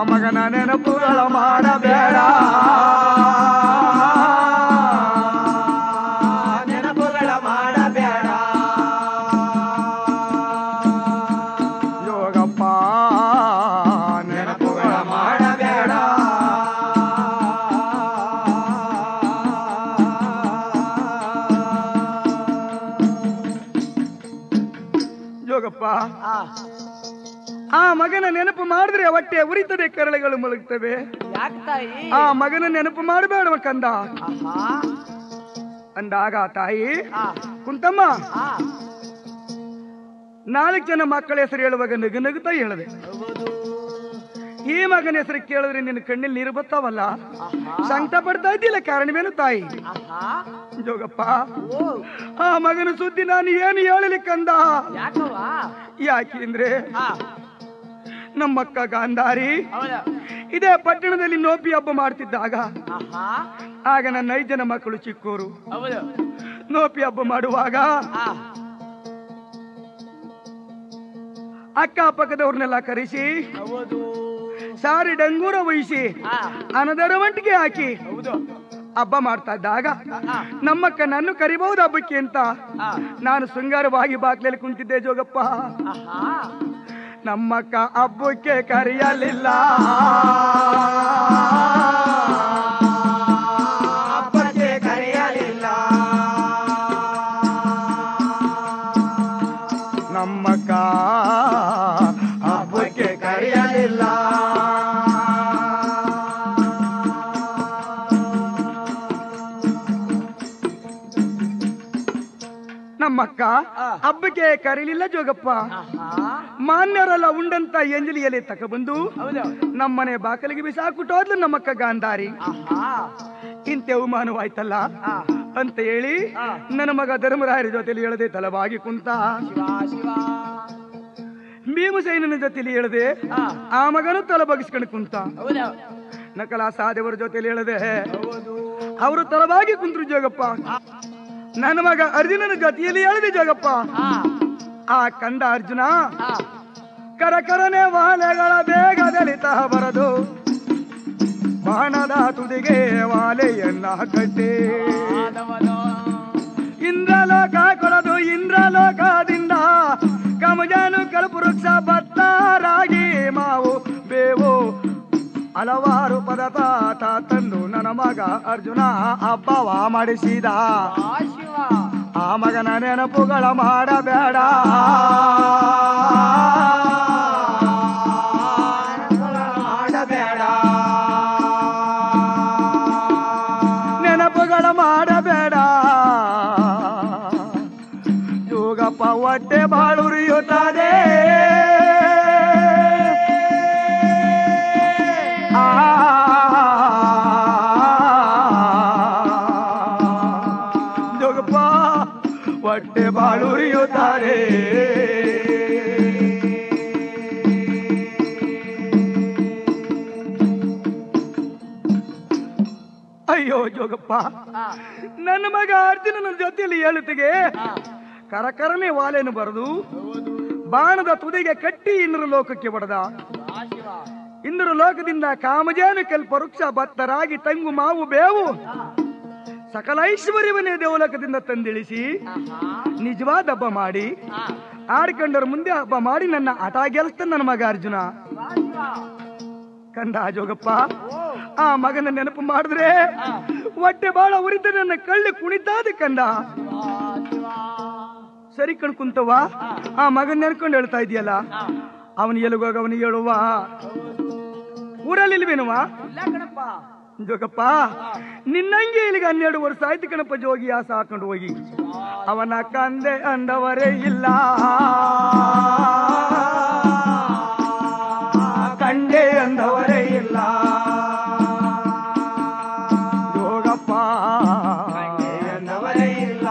ಮಗನ ನೆನಪುಗಳ ಮಾಡಬೇಡ ನೆನಪುಗಳ ಮಾಡಬೇಡ ಯೋಗಪ್ಪ ನೆನಪುಗಳ ಮಾಡಬೇಡ ಯೋಗಪ್ಪ ಆ, ಆ ಮಗನ ನೆನಪು ಮಾಡಿದ್ರೆ ಹೊಟ್ಟೆ ಉರಿತದೆ ಕರಳೆಗಳು ಮುಳುಗ್ತವೆ ಯಾಕ್ ತಾಯಿ ಆ ಮಗನ ನೆನಪು ಮಾಡಬೇಡವ ಕಂದ ಆಹಾ ಅಂದಾಗ ತಾಯಿ ಆ, ಕುಂತಮ್ಮ ಆ, ನಾಲ್ಕು ಜನ ಮಕ್ಕಳ ಹೆಸರು ಹೇಳುವಾಗ ನಗು ನಗುತ್ತಾ ಹೇಳಿದೆ ಹೌದು. ಈ ಮಗನ ಹೆಸರು ಕೇಳಿದ್ರೆ ನಿನ್ನ ಕಣ್ಣಲ್ಲಿ ನೀರು ಬರ್ತಾವಲ್ಲ ಆಹಾ ಸಂಕಟ ಪಡ್ತಾ ಇದ್ದಿಲ್ಲ ಕಾರಣವೇನು ತಾಯಿ ಆಹಾ ಜೋಗಪ್ಪ ಓ ಆ ಮಗನ ಸುದ್ದಿ ನಾನು ಏನು ಹೇಳಲಿಕ್ಕಂದ ಯಾಕವ್ವ ಯಾಕೆಂದ್ರೆ ಆ, ನಮ್ಮಕ್ಕ ಗಾಂಧಾರಿ ಹೌದಾ ಇದೇ ಪಟ್ಟಣದಲ್ಲಿ ನೋಪಿ ಹಬ್ಬ ಮಾಡ್ತಿದ್ದಾಗ ಆಹಾ ಆಗ ನನ್ನ ಐದು ಜನ ಮಕ್ಕಳು ಚಿಕ್ಕೋರು ಹೌದು ನೋಪಿ ಹಬ್ಬ ಮಾಡುವಾಗ ಆ, ಅಕ್ಕಪಕ್ಕದವ್ರನ್ನೆಲ್ಲ ಕರೆಸಿ ಹೌದು ಸಾರಿ ಡಂಗೂರ ವಹಿಸಿ ಆ, ಅನದರವಂಟಿಗೆ ಹಾಕಿ ಹೌದು ಹಬ್ಬ ಮಾಡ್ತಾ ಇದ್ದಾಗ ಆ, ನಮ್ಮಕ್ಕ ನನ್ನ ಕರಿಬಹುದು ಹಬ್ಬಕ್ಕೆ ಅಂತ ಆ, ನಾನು ಶೃಂಗಾರವಾಗಿ ಬಾಗ್ಲಲ್ಲಿ ಕುಂತಿದ್ದೆ ಜೋಗಪ್ಪ ಆಹಾ ನಮ್ಮಕ್ಕ ಹಬ್ಬಕ್ಕೆ ಕರೆಯಲಿಲ್ಲ ಹಬ್ಬಕ್ಕೆ ಕರೆಯಲಿಲ್ಲ ನಮ್ಮಕ್ಕ ಹಬ್ಬಕ್ಕೆ ಕರೆಯಲಿಲ್ಲ ನಮ್ಮಕ್ಕ ಆ. ಹಬ್ಬಕ್ಕೆ ಕರೀಲಿಲ್ಲ ಜೋಗಪ್ಪ ಆಹಾ ಮಾನ್ಯರೆಲ್ಲ ಉಂಡಂತ ಎಂಜಲಿ ಎಲೆ ತಕೊಬಂದು ಹೌದು ನಮ್ಮನೆ ಬಾಕಲಿಗೆ ಬಿಸಾಕ್ಬಿಟ್ಟೋದ್ಲು ನಮ್ಮಕ್ಕ ಗಾಂಧಾರಿ ಆಹಾ ಇಂತೆ ಅವಮಾನವಾಯ್ತಲ್ಲ ಆ, ಅಂತ ಹೇಳಿ ಆ. ನನ್ನ ಮಗ ಧರ್ಮರಾಯರ ಜೊತೆಲಿ ಹೇಳದೆ ತಲವಾಗಿ ಕುಂತ ಶಿವ ಶಿವ ಭೀಮಸೇನನ ಜೊತೆಲಿ ಹೇಳದೆ ಆ, ಆ ಮಗನು ತಲೆ ಬಗ್ಸ್ಕೊಂಡು ಕುಂತ ಹೌದು ನಕಲ ಸಾದೇವರ ಜೊತೆಲಿ ಹೇಳದೆ ಹೌದು ಅವರು ತಲವಾಗಿ ಕುಂತ್ರು ಜೋಗಪ್ಪ ನನ್ನ ಮಗ ಅರ್ಜುನನ ಜೊತೆಯಲ್ಲಿ ಹೇಳಿದೆ ಜೋಗಪ್ಪ ಆ, ಆ ಕಂದ ಅರ್ಜುನ ಆ, ಕರಕರನೆ ವಾಲೆಗಳ ಬೇಗದಲಿತ ಬರದು ಬಾಣದ ತುದಿಗೆ ವಾಲೆಯನ್ನ ಕಟ್ಟಿ ಆದವನು. ಇಂದ್ರಲೋಕ ಕೊಡದು ಇಂದ್ರಲೋಕದಿಂದ ಕಮಜಾನು ಕಲ್ಪವೃಕ್ಷ ಭತ್ತರಾಗಿ ಮಾವು ಬೇವು ಹಲವಾರು ಪದಾರ್ಥ ತಂದು ನನ್ನ ಮಗ ಅರ್ಜುನ ಹಬ್ಬವ ಮಾಡಿಸಿದ ಆ ಶಿವ ಆ ಮಗನ ನೆನಪುಗಳ ಮಾಡಬೇಡ ಮಾಡಬೇಡ ನೆನಪುಗಳ ಮಾಡಬೇಡ ಯೋಗಪ್ಪ ಹೊಟ್ಟೆ ಬಾಳುರಿಯುತ್ತದೆ ಆ ಜೋಗಪ್ಪ ಹೊಟ್ಟೆ ಬಾಳುರಿಯುತ್ತಾರೆ ಅಯ್ಯೋ ಜೋಗಪ್ಪ ಆ, ನನ್ನ ಮಗ ಅರ್ಜುನನ ಜೊತೆಯಲ್ಲಿ ಹೇಳುತ್ತಿಗೆ ಆ, ಕರಕರನೆ ವಾಲೆನು ಬರೆದು ಹೌದು ಬಾಣದ ತುದಿಗೆ ಕಟ್ಟಿ ಇಂದ್ರ ಲೋಕಕ್ಕೆ ಬಡದ ಆ ಶಿವ ಇಂದ್ರ ಲೋಕದಿಂದ ಕಾಮಜಾನು ಕಲ್ಪ ವೃಕ್ಷ ಭತ್ತರಾಗಿ ತಂಗು ಮಾವು ಬೇವು ಸಕಲ ಐಶ್ವರ್ಯವನ್ನೇ ದೇವಲೋಕದಿಂದ ತಂದಿಳಿಸಿ ಆಹಾ ನಿಜವಾದ ಹಬ್ಬ ಮಾಡಿ ಆ, ಆಡ್ಕೊಂಡರ ಮುಂದೆ ಹಬ್ಬ ಮಾಡಿ ನನ್ನ ಹಠ ಗೆಲ್ಸ್ತಾನೆ ನನ್ನ ಮಗ ಅರ್ಜುನ ಶಿವ ಶಿವ ಕಂದ ಜೋಗಪ್ಪ ಓ ಆ ಮಗನ ನೆನಪು ಮಾಡಿದ್ರೆ ಆ, ಹೊಟ್ಟೆ ಬಾಳ ಉರಿತ ನನ್ನ ಕಳ್ಳಿ ಕುಣಿತಾದ ಕಂದ ಶಿವ ಶಿವ ಸರಿ ಕಣ್ ಕುಂತವ ಆ ಮಗನ್ ನೆನ್ಕೊಂಡು ಹೇಳ್ತಾ ಇದೆಯಲ್ಲ ಆ, ಅವನು ಎಲ್ಲಿಗೋಗ ಅವನು ಹೇಳುವ ಹೌದು ಊರಲ್ಲಿ ಇಲ್ವೇನುವ ಇಲ್ಲ ಕಣಪ್ಪ ಜೋಗಪ್ಪ ನಿನ್ನಂಗೆ ಇಲ್ಲಿಗೆ ಹನ್ನೆರಡು ವರ್ಷ ಆಯ್ತು ಕಣಪ್ಪ ಜೋಗಿ ಆ ಸಾಕೊಂಡು ಹೋಗಿ ಅವನ ಕಂದೆ ಅಂದವರೇ ಇಲ್ಲ ಕಂಡೆ ಅಂದವರೇ ಇಲ್ಲ ಜೋಗಪ್ಪ ಎಂದವರೇ ಇಲ್ಲ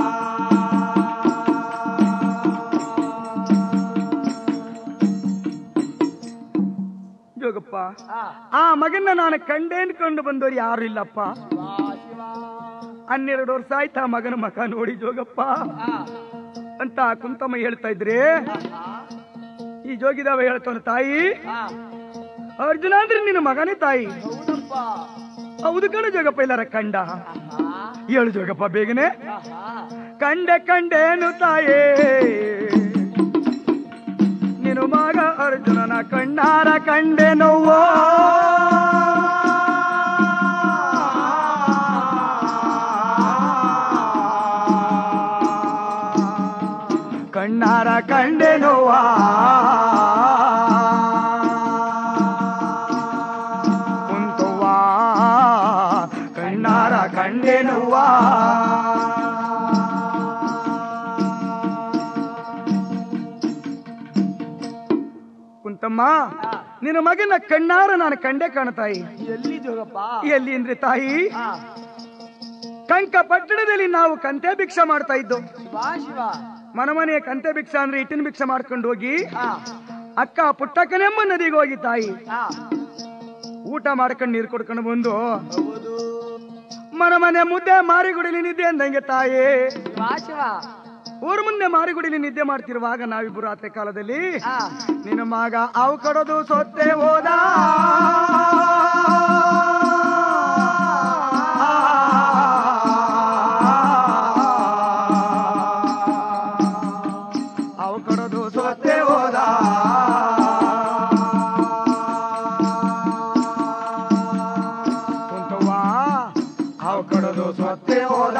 ಜೋಗಪ್ಪ ಆ, ಆ ಮಗನ್ನ ನಾನು ಕಂಡೆ ಅನ್ಕೊಂಡು ಬಂದವರು ಯಾರು ಇಲ್ಲಪ್ಪ ಶಿವ ಶಿವ ಹನ್ನೆರಡು ವರ್ಷ ಆಯ್ತು ಆ ಮಗನ ಮಕ ನೋಡಿ ಜೋಗಪ್ಪ ಆ, ಅಂತ ಕುಂತಮ್ಮ ಹೇಳ್ತಾ ಇದ್ರೆ ಆಹಾ ಈ ಜೋಗಿದಾವ ಹೇಳ್ತಾನೆ ತಾಯಿ ಆ, ಅರ್ಜುನ ಅಂದ್ರೆ ನಿನ್ನ ಮಗನೇ ತಾಯಿ ಹೌದಪ್ಪ ಹೌದು ಕಣ ಜೋಗಪ್ಪ ಇಲ್ಲಾರ ಕಂಡ ಆಹಾ ಹೇಳು ಜೋಗಪ್ಪ ಬೇಗನೆ ಆಹಾ ಕಂಡೆ ಕಂಡೇನು ತಾಯೇ ನಿನ್ನ ಮಗ ಅರ್ಜುನನ ಕಣ್ಣಾರ ಕಂಡೆ ನೋವೋ ಕಣ್ಣಾರ ಕಂಡೆ ನೋವಾ ಕುಂತವ್ವಾ ಕಣ್ಣಾರ ಕಂಡೆ ನೋವಾ ಕುಂತಮ್ಮ ನಿನ್ನ ಮಗನ ಕಣ್ಣಾರ ನಾನು ಕಂಡೆ ಕಾಣತಾಯಿ ಎಲ್ಲಿ ಜೋಗಪ್ಪ ಎಲ್ಲಿ ಅಂದ್ರೆ ತಾಯಿ ಆ ಕಂಕ ಪಟ್ಟಣದಲ್ಲಿ ನಾವು ಕಂತೆ ಭಿಕ್ಷೆ ಮಾಡ್ತಾ ಇದ್ದು ಶಿವ ಶಿವ ಮನ ಮನೆಯ ಕಂತೆ ಭಿಕ್ಷೆ ಅಂದ್ರೆ ಇಟ್ಟಿನ ಭಿಕ್ಷೆ ಮಾಡ್ಕೊಂಡು ಹೋಗಿ ಆ ಅಕ್ಕ ಪುಟ್ಟಕ್ಕನೆಮ್ಮ ನದಿಗೆ ಹೋಗಿ ತಾಯಿ ಆ ಊಟ ಮಾಡ್ಕೊಂಡು ನೀರು ಕೊಡ್ಕೊಂಡು ಬಂದು ಹೌದು ಮನ ಮನೆ ಮುದ್ದೆ ಮಾರಿಗುಡಿಲಿ ನಿದ್ದೆ ಅಂದಂಗೆ ತಾಯಿ ಶಿವ ಶಿವ ಊರ ಮುಂದೆ ಮಾರಿಗುಡಿಲಿ ನಿದ್ದೆ ಮಾಡ್ತಿರುವಾಗ ನಾವಿಬ್ಬರು ರಾತ್ರಿ ಕಾಲದಲ್ಲಿ ಆ ನಿನ್ನ ಮಗ ಅವು ಕಡೋದು ಸೊತ್ತೆ ಹೋದ ಅವು ಕಡೋದು ಸೊತ್ತೆ ಹೋದ ಕುಂತವ್ವ ಅವು ಕಡೋದು ಸೊತ್ತೆ ಹೋದ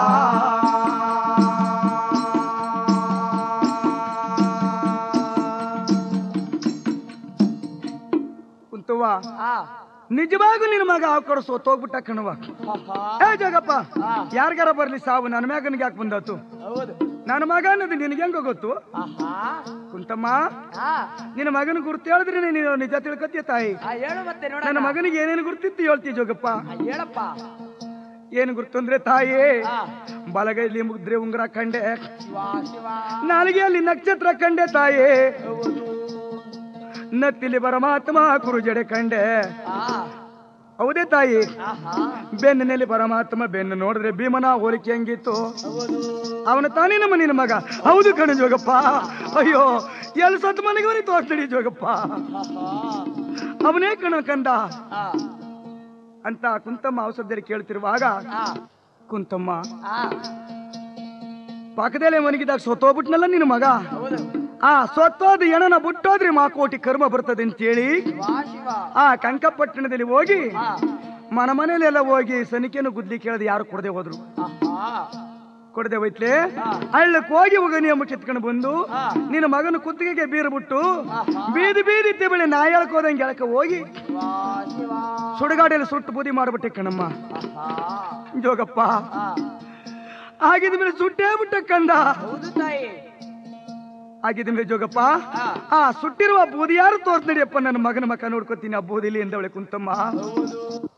ಕುಂತವ್ವ ಆ ನಿಜವಾಗೂ ನಿನ್ನ ಮಗ ಅವ್ ಕಡೆ ಸೋತೋಗ್ಬಿಟ್ಟ ಕಣವ ಆಹಾ ಏ ಜಗಪ್ಪ ಯಾರಿಗಾರ ಬರ್ಲಿ ಸಾವು ನನ್ನ ಮ್ಯಾಗನಿಗೆ ಯಾಕೆ ಬಂದತ್ತು ಹೌದು ನನ್ನ ಮಗ ಅನ್ನೋದು ನಿನಗೆ ಹೆಂಗ ಗೊತ್ತು ಆಹಾ ಕುಂತಮ್ಮ ಆ ನಿನ್ನ ಮಗನ ಗುರ್ತು ಹೇಳಿದ್ರೆ ನೀನು ನಿಜ ತಿಳ್ಕೊತೀಯ ತಾಯಿ ಆ ಹೇಳು ಮತ್ತೆ ನೋಡ ನನ್ನ ಮಗನಿಗೆ ಏನೇನು ಗುರ್ತಿತ್ತು ಹೇಳ್ತೀಯ ಜೋಗಪ್ಪ ಹೇಳಪ್ಪ ಏನು ಗುರ್ತು ಅಂದ್ರೆ ತಾಯಿ ಆ ಬಲಗೈಲಿ ಮುದ್ರೆ ಉಂಗುರ ಕಂಡೆ ಶಿವ ಶಿವ ನಾಲಿಗೆಯಲ್ಲಿ ನಕ್ಷತ್ರ ಕಂಡೆ ತಾಯಿ ಹೌದು ನತ್ತಿಲಿ ಪರಮಾತ್ಮ ಕುರುಜಡೆ ಕಂಡೆ ಆ ಹೌದೇ ತಾಯಿ ಆಹಾ ಬೆನ್ನಿನಲ್ಲಿ ಪರಮಾತ್ಮ ಬೆನ್ನು ನೋಡಿದ್ರೆ ಭೀಮನ ಹೋಲಿಕೆ ಹೆಂಗಿತ್ತು ಹೌದು ಅವನ ತಾನೇ ನಮ್ಮ ನಿನ್ನ ಮಗ ಹೌದು ಕಣ ಜೋಗಪ್ಪ ಅಯ್ಯೋ ಎಲ್ಲಿ ಸತ್ತು ಮನೆಗೆ ಬರೀ ತೋರ್ಸ್ನಡಿ ಜೋಗಪ್ಪ ಆಹಾ ಅವನೇ ಕಣ ಕಂದ ಆ ಅಂತ ಕುಂತಮ್ಮ ಔಷಧದಲ್ಲಿ ಕೇಳ್ತಿರುವಾಗ ಆ ಕುಂತಮ್ಮ ಆ ಪಕ್ಕದಲ್ಲೇ ಮನಗಿದಾಗ ಸೊತ್ತೋಗ್ಬಿಟ್ನಲ್ಲ ನಿನ್ನ ಮಗ ಹೌದು ಆ ಸೊತ್ತೋದು ಎಣನ ಬಿಟ್ಟೋದ್ರೆ ಮಾ ಕೋಟಿ ಕರ್ಮ ಬರ್ತದೆ ಅಂತೇಳಿ ಶಿವ ಶಿವ ಆ ಕಂಕಪಟ್ಟಣದಲ್ಲಿ ಹೋಗಿ ಆ ಮನ ಮನೇಲೆಲ್ಲ ಹೋಗಿ ಸನಿಕೆನು ಗುದ್ಲಿ ಕೇಳದೆ ಯಾರು ಕೊಡದೆ ಹೋದ್ರು ಆಹಾ ಕೊಡದೆ ಹೋಯ್ತ್ಲೆ ಹಳ್ಳಕ್ಕೆ ಹೋಗಿ ಒಗನಿಯಮ್ಮ ಕಿತ್ಕೊಂಡು ಬಂದು ಆ ನಿನ್ನ ಮಗನ ಕುತ್ತಿಗೆಗೆ ಬೀರು ಬಿಟ್ಟು ಆಹಾ ಬೀದಿ ಬೀದಿ ತೆಬಳಿ ನಾ ಹೇಳಕ್ ಹೋದಂಗೆ ಹೇಳಕ್ಕೆ ಹೋಗಿ ಶಿವ ಶಿವ ಸುಡುಗಾಡಿಯಲ್ಲಿ ಸುಟ್ಟು ಬೂದಿ ಮಾಡ್ಬಿಟ್ಟೆ ಕಣಮ್ಮ ಆಹಾ ಜೋಗಪ್ಪ ಆ ಆಗಿದ ಮೇಲೆ ಸುಟ್ಟೇ ಬಿಟ್ಟ ಕಂದ ಹೌದು ತಾಯಿ ಆಗಿದ ಮೇಲೆ ಜೋಗಪ್ಪ ಆ ಆ ಸುಟ್ಟಿರುವ ಬೂದಿ ಯಾರು ತೋರ್ಸ್ ನಡಿಯಪ್ಪ ನನ್ನ ಮಗನ ಮಕ್ಕ ನೋಡ್ಕೊತೀನಿ ಆ ಬೂದಿಲಿ ಎಂದವಳೆ ಕುಂತಮ್ಮ ಹೌದು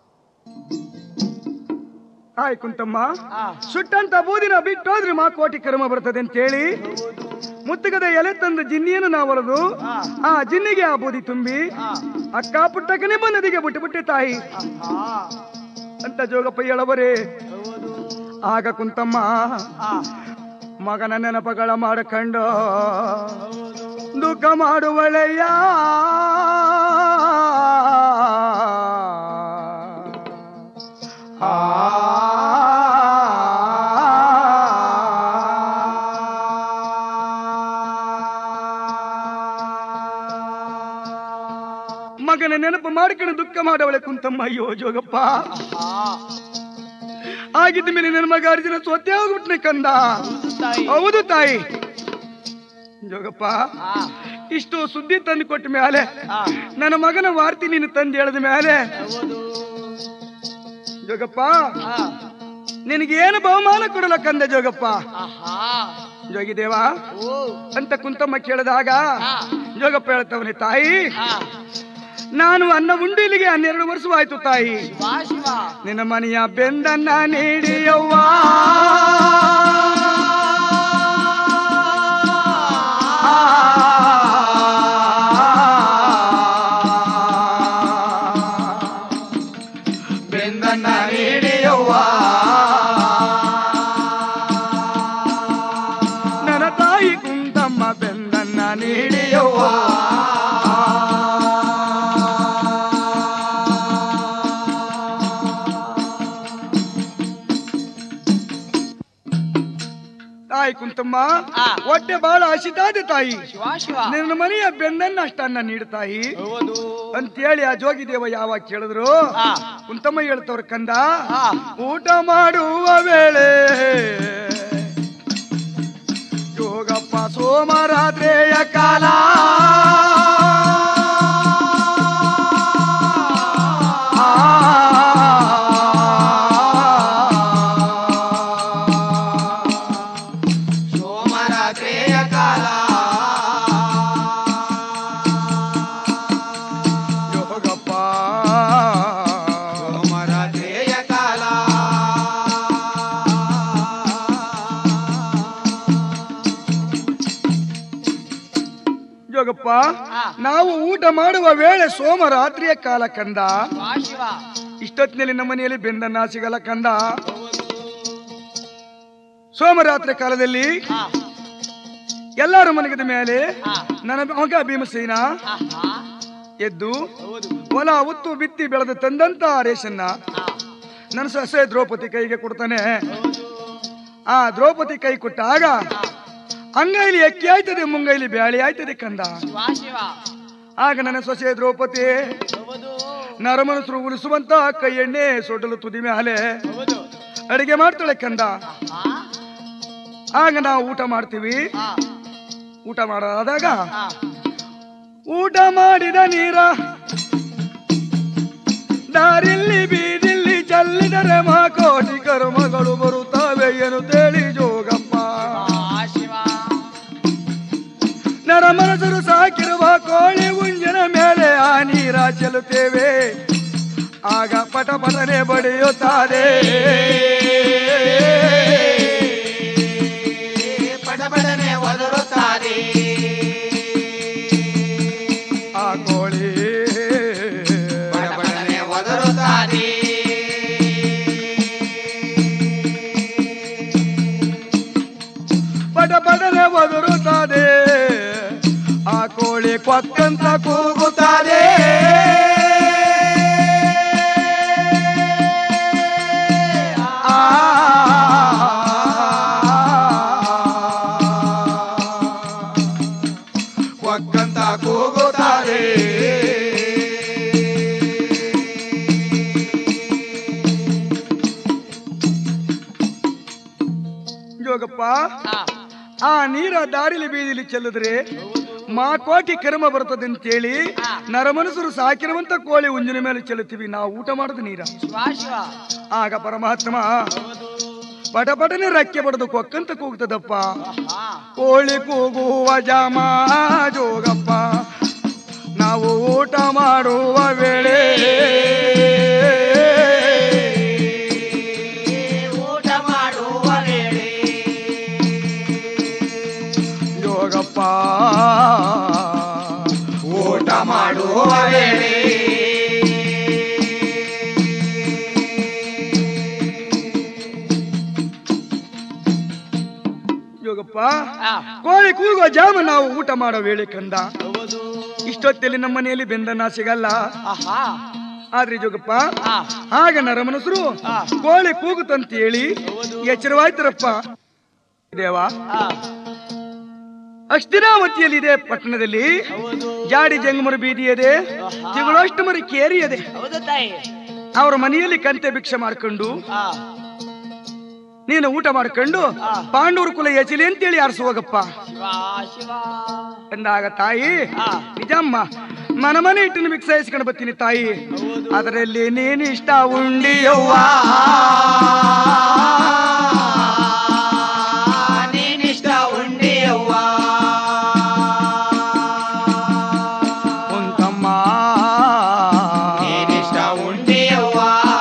ಆಯ್ ಕುಂತಮ್ಮ ಆ ಸುಟ್ಟಂತ ಬೂದಿನ ಬಿಟ್ಟೋದ್ರೆ ಮಾ ಕೋಟಿ ಕರ್ಮ ಬರ್ತದೆ ಅಂತ ಹೇಳಿ ಹೌದು ಮುತ್ತಗದ ಎಲೆ ತಂದು ಜಿನ್ನಿಯನ್ನು ನಾವು ಹೊರದು ಆ ಆ ಜಿನ್ನಿಗೆ ಆ ಬೂದಿ ತುಂಬಿ ಆ ಅಕ್ಕ ಪುಟ್ಟಕ್ಕೆ ನಿಮ್ಮ ನದಿಗೆ ಬಿಟ್ಟು ಬಿಟ್ಟೆ ತಾಯಿ ಆಹಾ ಅಂತ ಜೋಗಪ್ಪ ಹೇಳವರೇ ಹೌದು ಆಗ ಕುಂತಮ್ಮ ಆ ಮಗನ ನೆನಪಗಳ ಮಾಡಕೊಂಡು ಹೌದು ದುಃಖ ಮಾಡುವಳೆಯ ಆ ಮಗನ ನೆನಪು ಮಾಡ್ಕೊಂಡು ದುಃಖ ಮಾಡವಳೆ ಕುಂತಮ್ಮ ಅಯ್ಯೋ ಜೋಗಪ್ಪ ಆಹಾ ಆಗಿದ್ದ ಮೇಲೆ ನನ್ನ ಮಗ ಅರ್ಜುನ ಸ್ವತ್ತೇ ಹೋಗ್ಬಿಟ್ನೆ ಕಂದ ಹೌದು ತಾಯಿ ಹೌದು ತಾಯಿ ಜೋಗಪ್ಪ ಆ ಇಷ್ಟು ಸುದ್ದಿ ತಂದು ಕೊಟ್ಟ ಮೇಲೆ ಆ ನನ್ನ ಮಗನ ವಾರ್ತಿ ನೀನು ತಂದು ಹೇಳಿದ ಮೇಲೆ ಹೌದು ಜೋಗಪ್ಪ ಆ ನಿನಗೆ ಏನು ಬಹುಮಾನ ಕೊಡಲ ಕಂದ ಜೋಗಪ್ಪ ಆಹಾ ಜೋಗಿದೇವ ಓ ಅಂತ ಕುಂತಮ್ಮ ಕೇಳಿದಾಗ ಆ ಜೋಗಪ್ಪ ಹೇಳ್ತವನೆ ತಾಯಿ ಆ ನಾನು ಅನ್ನ ಉಂಡು ಇಲ್ಲಿಗೆ ಹನ್ನೆರಡು ವರ್ಷವಾಯ್ತು ತಾಯಿ ಶಿವ ಶಿವ ನಿನ್ನ ಮನೆಯ ಬೆಂದನ್ನ ನೀಡಿಯವ್ವ ಬೆಂದನ್ನ ನೀಡಿಯವ್ವ ನನ್ನ ತಾಯಿ ಕುಂತಮ್ಮ ಬೆಂದನ್ನ ನೀಡಿಯವ್ವ ತಾಯಿ ಕುಂತಮ್ಮ ಆ. ಹೊಟ್ಟೆ ಬಹಳ ಹಸಿತಾದೆ ತಾಯಿ ಶಿವ ಶಿವ ನಿನ್ನ ಮನೆಯ ಬೆಂದನ್ನ ಅಷ್ಟನ್ನ ನೀಡು ತಾಯಿ ಹೌದು ಅಂತೇಳಿ ಆ ಜೋಗಿದೇವ ಯಾವಾಗ ಕೇಳಿದ್ರು ಆ. ಕುಂತಮ್ಮ ಹೇಳ್ತವ್ರ ಕಂದ ಆ. ಊಟ ಮಾಡುವ ವೇಳೆ ಯೋಗಪ್ಪ ಸೋಮರಾತ್ರಿಯ ಕಾಲ ಸೋಮರಾತ್ರಿಯ ಕಾಲ ಯೋಗಪ್ಪ ಸೋಮರಾತ್ರಿಯ ಕಾಲ ಯೋಗಪ್ಪ ಆ. ನಾವು ಊಟ ಮಾಡುವ ವೇಳೆ ಸೋಮರಾತ್ರಿಯ ಕಾಲ ಕಂದ ಶಿವ ಶಿವ ಇಷ್ಟೊತ್ತಿನಲ್ಲಿ ನಮ್ಮ ಮನೆಯಲ್ಲಿ ಬೆಂದನ್ನ ಸಿಗಲ್ಲ ಕಂದ ಸೋಮರಾತ್ರಿ ಕಾಲದಲ್ಲಿ ಆ. ಎಲ್ಲರೂ ಮನೆಗದ ಮೇಲೆ ಆ. ನನ್ನ ಮಗ ಭೀಮಸೇನ ಆಹಾ. ಎದ್ದು ಹೌದು ಹೊಲ ಉತ್ತು ಬಿತ್ತಿ ಬೆಳೆದು ತಂದಂತ ರೇಷನ್ನ ಆ. ನನ್ನ ಸೊಸೆ ದ್ರೌಪದಿ ಕೈಗೆ ಕೊಡ್ತಾನೆ ಆ ದ್ರೌಪದಿ ಕೈ ಕೊಟ್ಟಾಗ ಅಂಗೈಲಿ ಅಕ್ಕಿ ಆಯ್ತದೆ ಮುಂಗೈಲಿ ಬ್ಯಾಳಿ ಆಯ್ತದೆ ಕಂದ ಶಿವ ಶಿವ ಆಗ ನನ್ನ ಸೊಸೆ ದ್ರೌಪದಿ ಹೌದು ನರಮನಸರು ಉಳಿಸುವಂತ ಕೈ ಎಣ್ಣೆ ಸೊಡಲು ತುದಿ ಮೇಲೆ ಹೌದು ಅಡಿಗೆ ಮಾಡ್ತಾಳೆ ಕಂದ ಆ. ಆಗ ನಾವು ಊಟ ಮಾಡ್ತೀವಿ ಆ. ಊಟ ಮಾಡಾದಾಗ ಆ. ಊಟ ಮಾಡಿದ ನೀರ ದಾರಿಲ್ಲಿ ಬೀದಿಲ್ಲಿ ಚಲ್ಲಿದರೆ ಮಾ ಕೋಟಿ ಕರ್ಮಗಳು ಬರುತ್ತವೆ ಏನು ತೇಳಿ ಜೋಗಪ್ಪ ಆ ಶಿವ ನರ ಮನಸರು ಸಾಕಿರುವ ಕೋಳಿ ಉಂಜಿನ ಮೇಲೆ ಆ ನೀರ ಚೆಲ್ಲುತ್ತೇವೆ ಆಗ ಪಟ ಪಟನೆ ಬಡಿಯುತ್ತಾರೆ ಪಟಪಟನೆ ಒದರುತ್ತಾರೆ ಆ ಕೋಳಿ ಪಟಪಟನೆ ಒದರುತ್ತಾರೆ ಪಟ ಪಟನೆ ಒದರುತ್ತದೆ ಆ ಕೋಳಿ ಕೊಕ್ಕಂತ ಕೂಗುತ್ತದೆ ಆ ಒಕ್ಕಂತ ಕೂಗುತ್ತಾರೆ ಯೋಗಪ್ಪ ಆ. ಆ ನೀರ ದಾರಿಲಿ ಬೀದಿಲಿ ಚೆಲ್ಲಿದ್ರೆ ಮಾ ಕೋಟಿ ಕರ್ಮ ಬರ್ತದೆ ಅಂತೇಳಿ ನರಮನಸರು ಸಾಕಿರುವಂತ ಕೋಳಿ ಉಂಜಿನ ಮೇಲೆ ಚೆಲ್ಲುತ್ತೀವಿ ನಾವು ಊಟ ಮಾಡೋದು ನೀರ ಶಿವ ಶಿವ ಆಗ ಪರಮಾತ್ಮ ಪಟ ಪಟನೆ ರಕ್ಕೆ ಬಡದು ಕೊಕ್ಕಂತ ಕೂಗ್ತದಪ್ಪ ಆಹಾ. ಕೋಳಿ ಕೂಗುವ ಜಾಮ ಜೋಗಪ್ಪ ನಾವು ಊಟ ಮಾಡುವ ವೇಳೆ ಊಟ ಮಾಡುವ ವೇಳೆ ಯೋಗಪ್ಪ ಊಟ ಮಾಡುವ ವೇಳೆ ಯೋಗಪ್ಪ ಆ. ಕೋಳಿ ಕೂಗುವ ಜಾಮ ನಾವು ಊಟ ಮಾಡೋ ವೇಳೆ ಕಂದ ಹೌದು ಇಷ್ಟೊತ್ತಲ್ಲಿ ನಮ್ಮ ಮನೆಯಲ್ಲಿ ಬೆಂದನ್ನ ಸಿಗಲ್ಲ ಆಹಾ ಆದ್ರೆ ಜೋಗಪ್ಪ ಆ. ಆಗ ನರಮನಸರು ಆ. ಕೋಳಿ ಕೂಗುತ್ತಂತ ಹೇಳಿ ಎಚ್ಚರವಾಯ್ತರಪ್ಪ ದೇವ ಆ. ಅಷ್ಟಿನಾವತಿಯಲ್ಲಿದೆ ಪಟ್ಟಣದಲ್ಲಿ ಹೌದು ಜಾಡಿ ಜಂಗಮರ ಬೀದಿ ಇದೆ ಆಹಾ. ತಿಂಗಳಷ್ಟು ಕೇರಿ ಇದೆ ಹೌದು ತಾಯಿ ಅವ್ರ ಮನೆಯಲ್ಲಿ ಕಂತೆ ಭಿಕ್ಷೆ ಮಾಡ್ಕೊಂಡು ಆ. ನೀನು ಊಟ ಮಾಡ್ಕೊಂಡು ಆ. ಪಾಂಡೂರು ಕುಲ ಎಚಲಿ ಅಂತೇಳಿ ಆರಿಸು ಹೋಗಪ್ಪ ಶಿವ ಶಿವ ಅಂದಾಗ ತಾಯಿ ಆ. ನಿಜಮ್ಮ ಮನ ಮನೆ ಇಟ್ಟು ಭಿಕ್ಷೆ ಇಸ್ಕೊಂಡು ಬರ್ತೀನಿ ತಾಯಿ ಹೌದು ಅದರಲ್ಲಿ ನೀನು ಇಷ್ಟ ಉಂಡಿಯವ್ವ ನೀನಿಷ್ಟ ಉಂಡಿಯವ್ವ ಕುಂತಮ್ಮ ನೀನಿಷ್ಟ ಉಂಡಿಯವ್ವ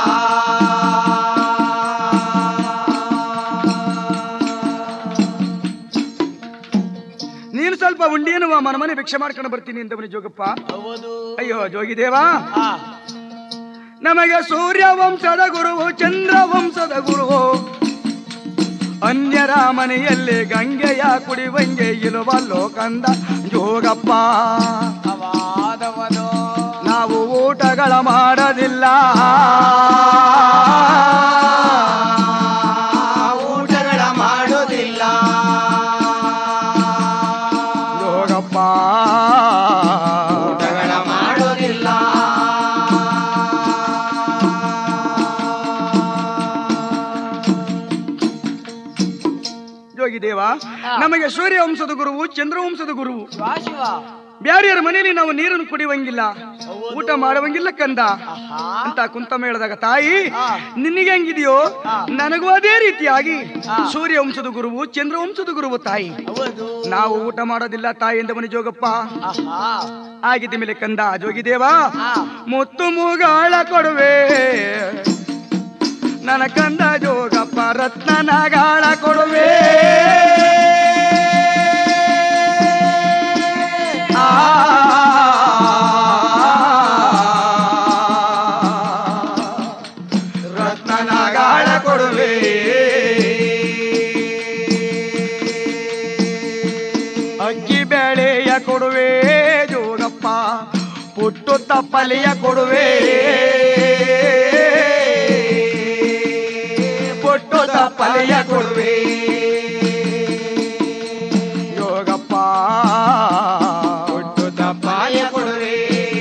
ನೀನು ಸ್ವಲ್ಪ ಉಂಡಿಯನ್ನುವ ಮನ ಮನೆ ಭಿಕ್ಷೆ ಮಾಡ್ಕೊಂಡು ಬರ್ತೀನಿ ಅಂತವನಿ ಜೋಗಪ್ಪ ಹೌದು ಅಯ್ಯೋ ಜೋಗಿದೇವ ಆ. ನಮಗೆ ಸೂರ್ಯ ವಂಶದ ಗುರುವು ಚಂದ್ರ ವಂಶದ ಗುರುವು ಅನ್ಯರ ಮನೆಯಲ್ಲಿ ಗಂಗೆಯ ಕುಡಿವಂಗೆ ಇರುವಲ್ಲೋ ಕಂದ ಜೋಗಪ್ಪ ಅವಾದವನು ನಾವು ಊಟಗಳ ಮಾಡೋದಿಲ್ಲ ಊಟಗಳ ಮಾಡೋದಿಲ್ಲ ದೇವ ನಮಗೆ ಸೂರ್ಯ ವಂಶದ ಗುರುವು ಚಂದ್ರ ವಂಶದ ಗುರುವು ಶಿವ ಶಿವ ಬ್ಯಾರಿಯರ ಮನೆಯಲ್ಲಿ ನಾವು ನೀರನ್ನು ಕುಡಿಯುವಂಗಿಲ್ಲ ಹೌದು. ಊಟ ಮಾಡುವಂಗಿಲ್ಲ ಕಂದ ಆಹಾ ಅಂತ ಕುಂತಮ್ಮ ಹೇಳಿದಾಗ ತಾಯಿ ಆ. ನಿನಗೆ ಹೆಂಗಿದೆಯೋ ಆ. ನನಗೂ ಅದೇ ರೀತಿಯಾಗಿ ಆ. ಸೂರ್ಯ ವಂಶದ ಗುರುವು ಚಂದ್ರ ವಂಶದ ಗುರುವು ತಾಯಿ ಹೌದು ನಾವು ಊಟ ಮಾಡೋದಿಲ್ಲ ತಾಯಿ ಎಂದ ಮನೆ ಜೋಗಪ್ಪ ಆಹಾ ಆಗಿದ್ದ ಮೇಲೆ ಕಂದ ಜೋಗಿದೇವ ಆ. ಮುತ್ತು ಮೂಗಾಳ ಕೊಡುವೆ ನನ್ನ ಕಂದ ಜೋಗಪ್ಪ ರತ್ನನಗಾಳ ಕೊಡುವೆ ಆ. ರತ್ನನಗಾಳ ಕೊಡುವೆ ಅಕ್ಕಿ ಬೇಳೆಯ ಕೊಡುವೆ ಜೋಗಪ್ಪ ಪುಟ್ಟು ತಪ್ಪಲೆಯ ಕೊಡುವೆ ಪುಟ್ಟು ತಪ್ಪಲೆಯ ಕೊಡುವೆ ಯೋಗಪ್ಪ ಕೊಟ್ಟು ತಪ್ಪಾಯ ಕೊಡುವೆ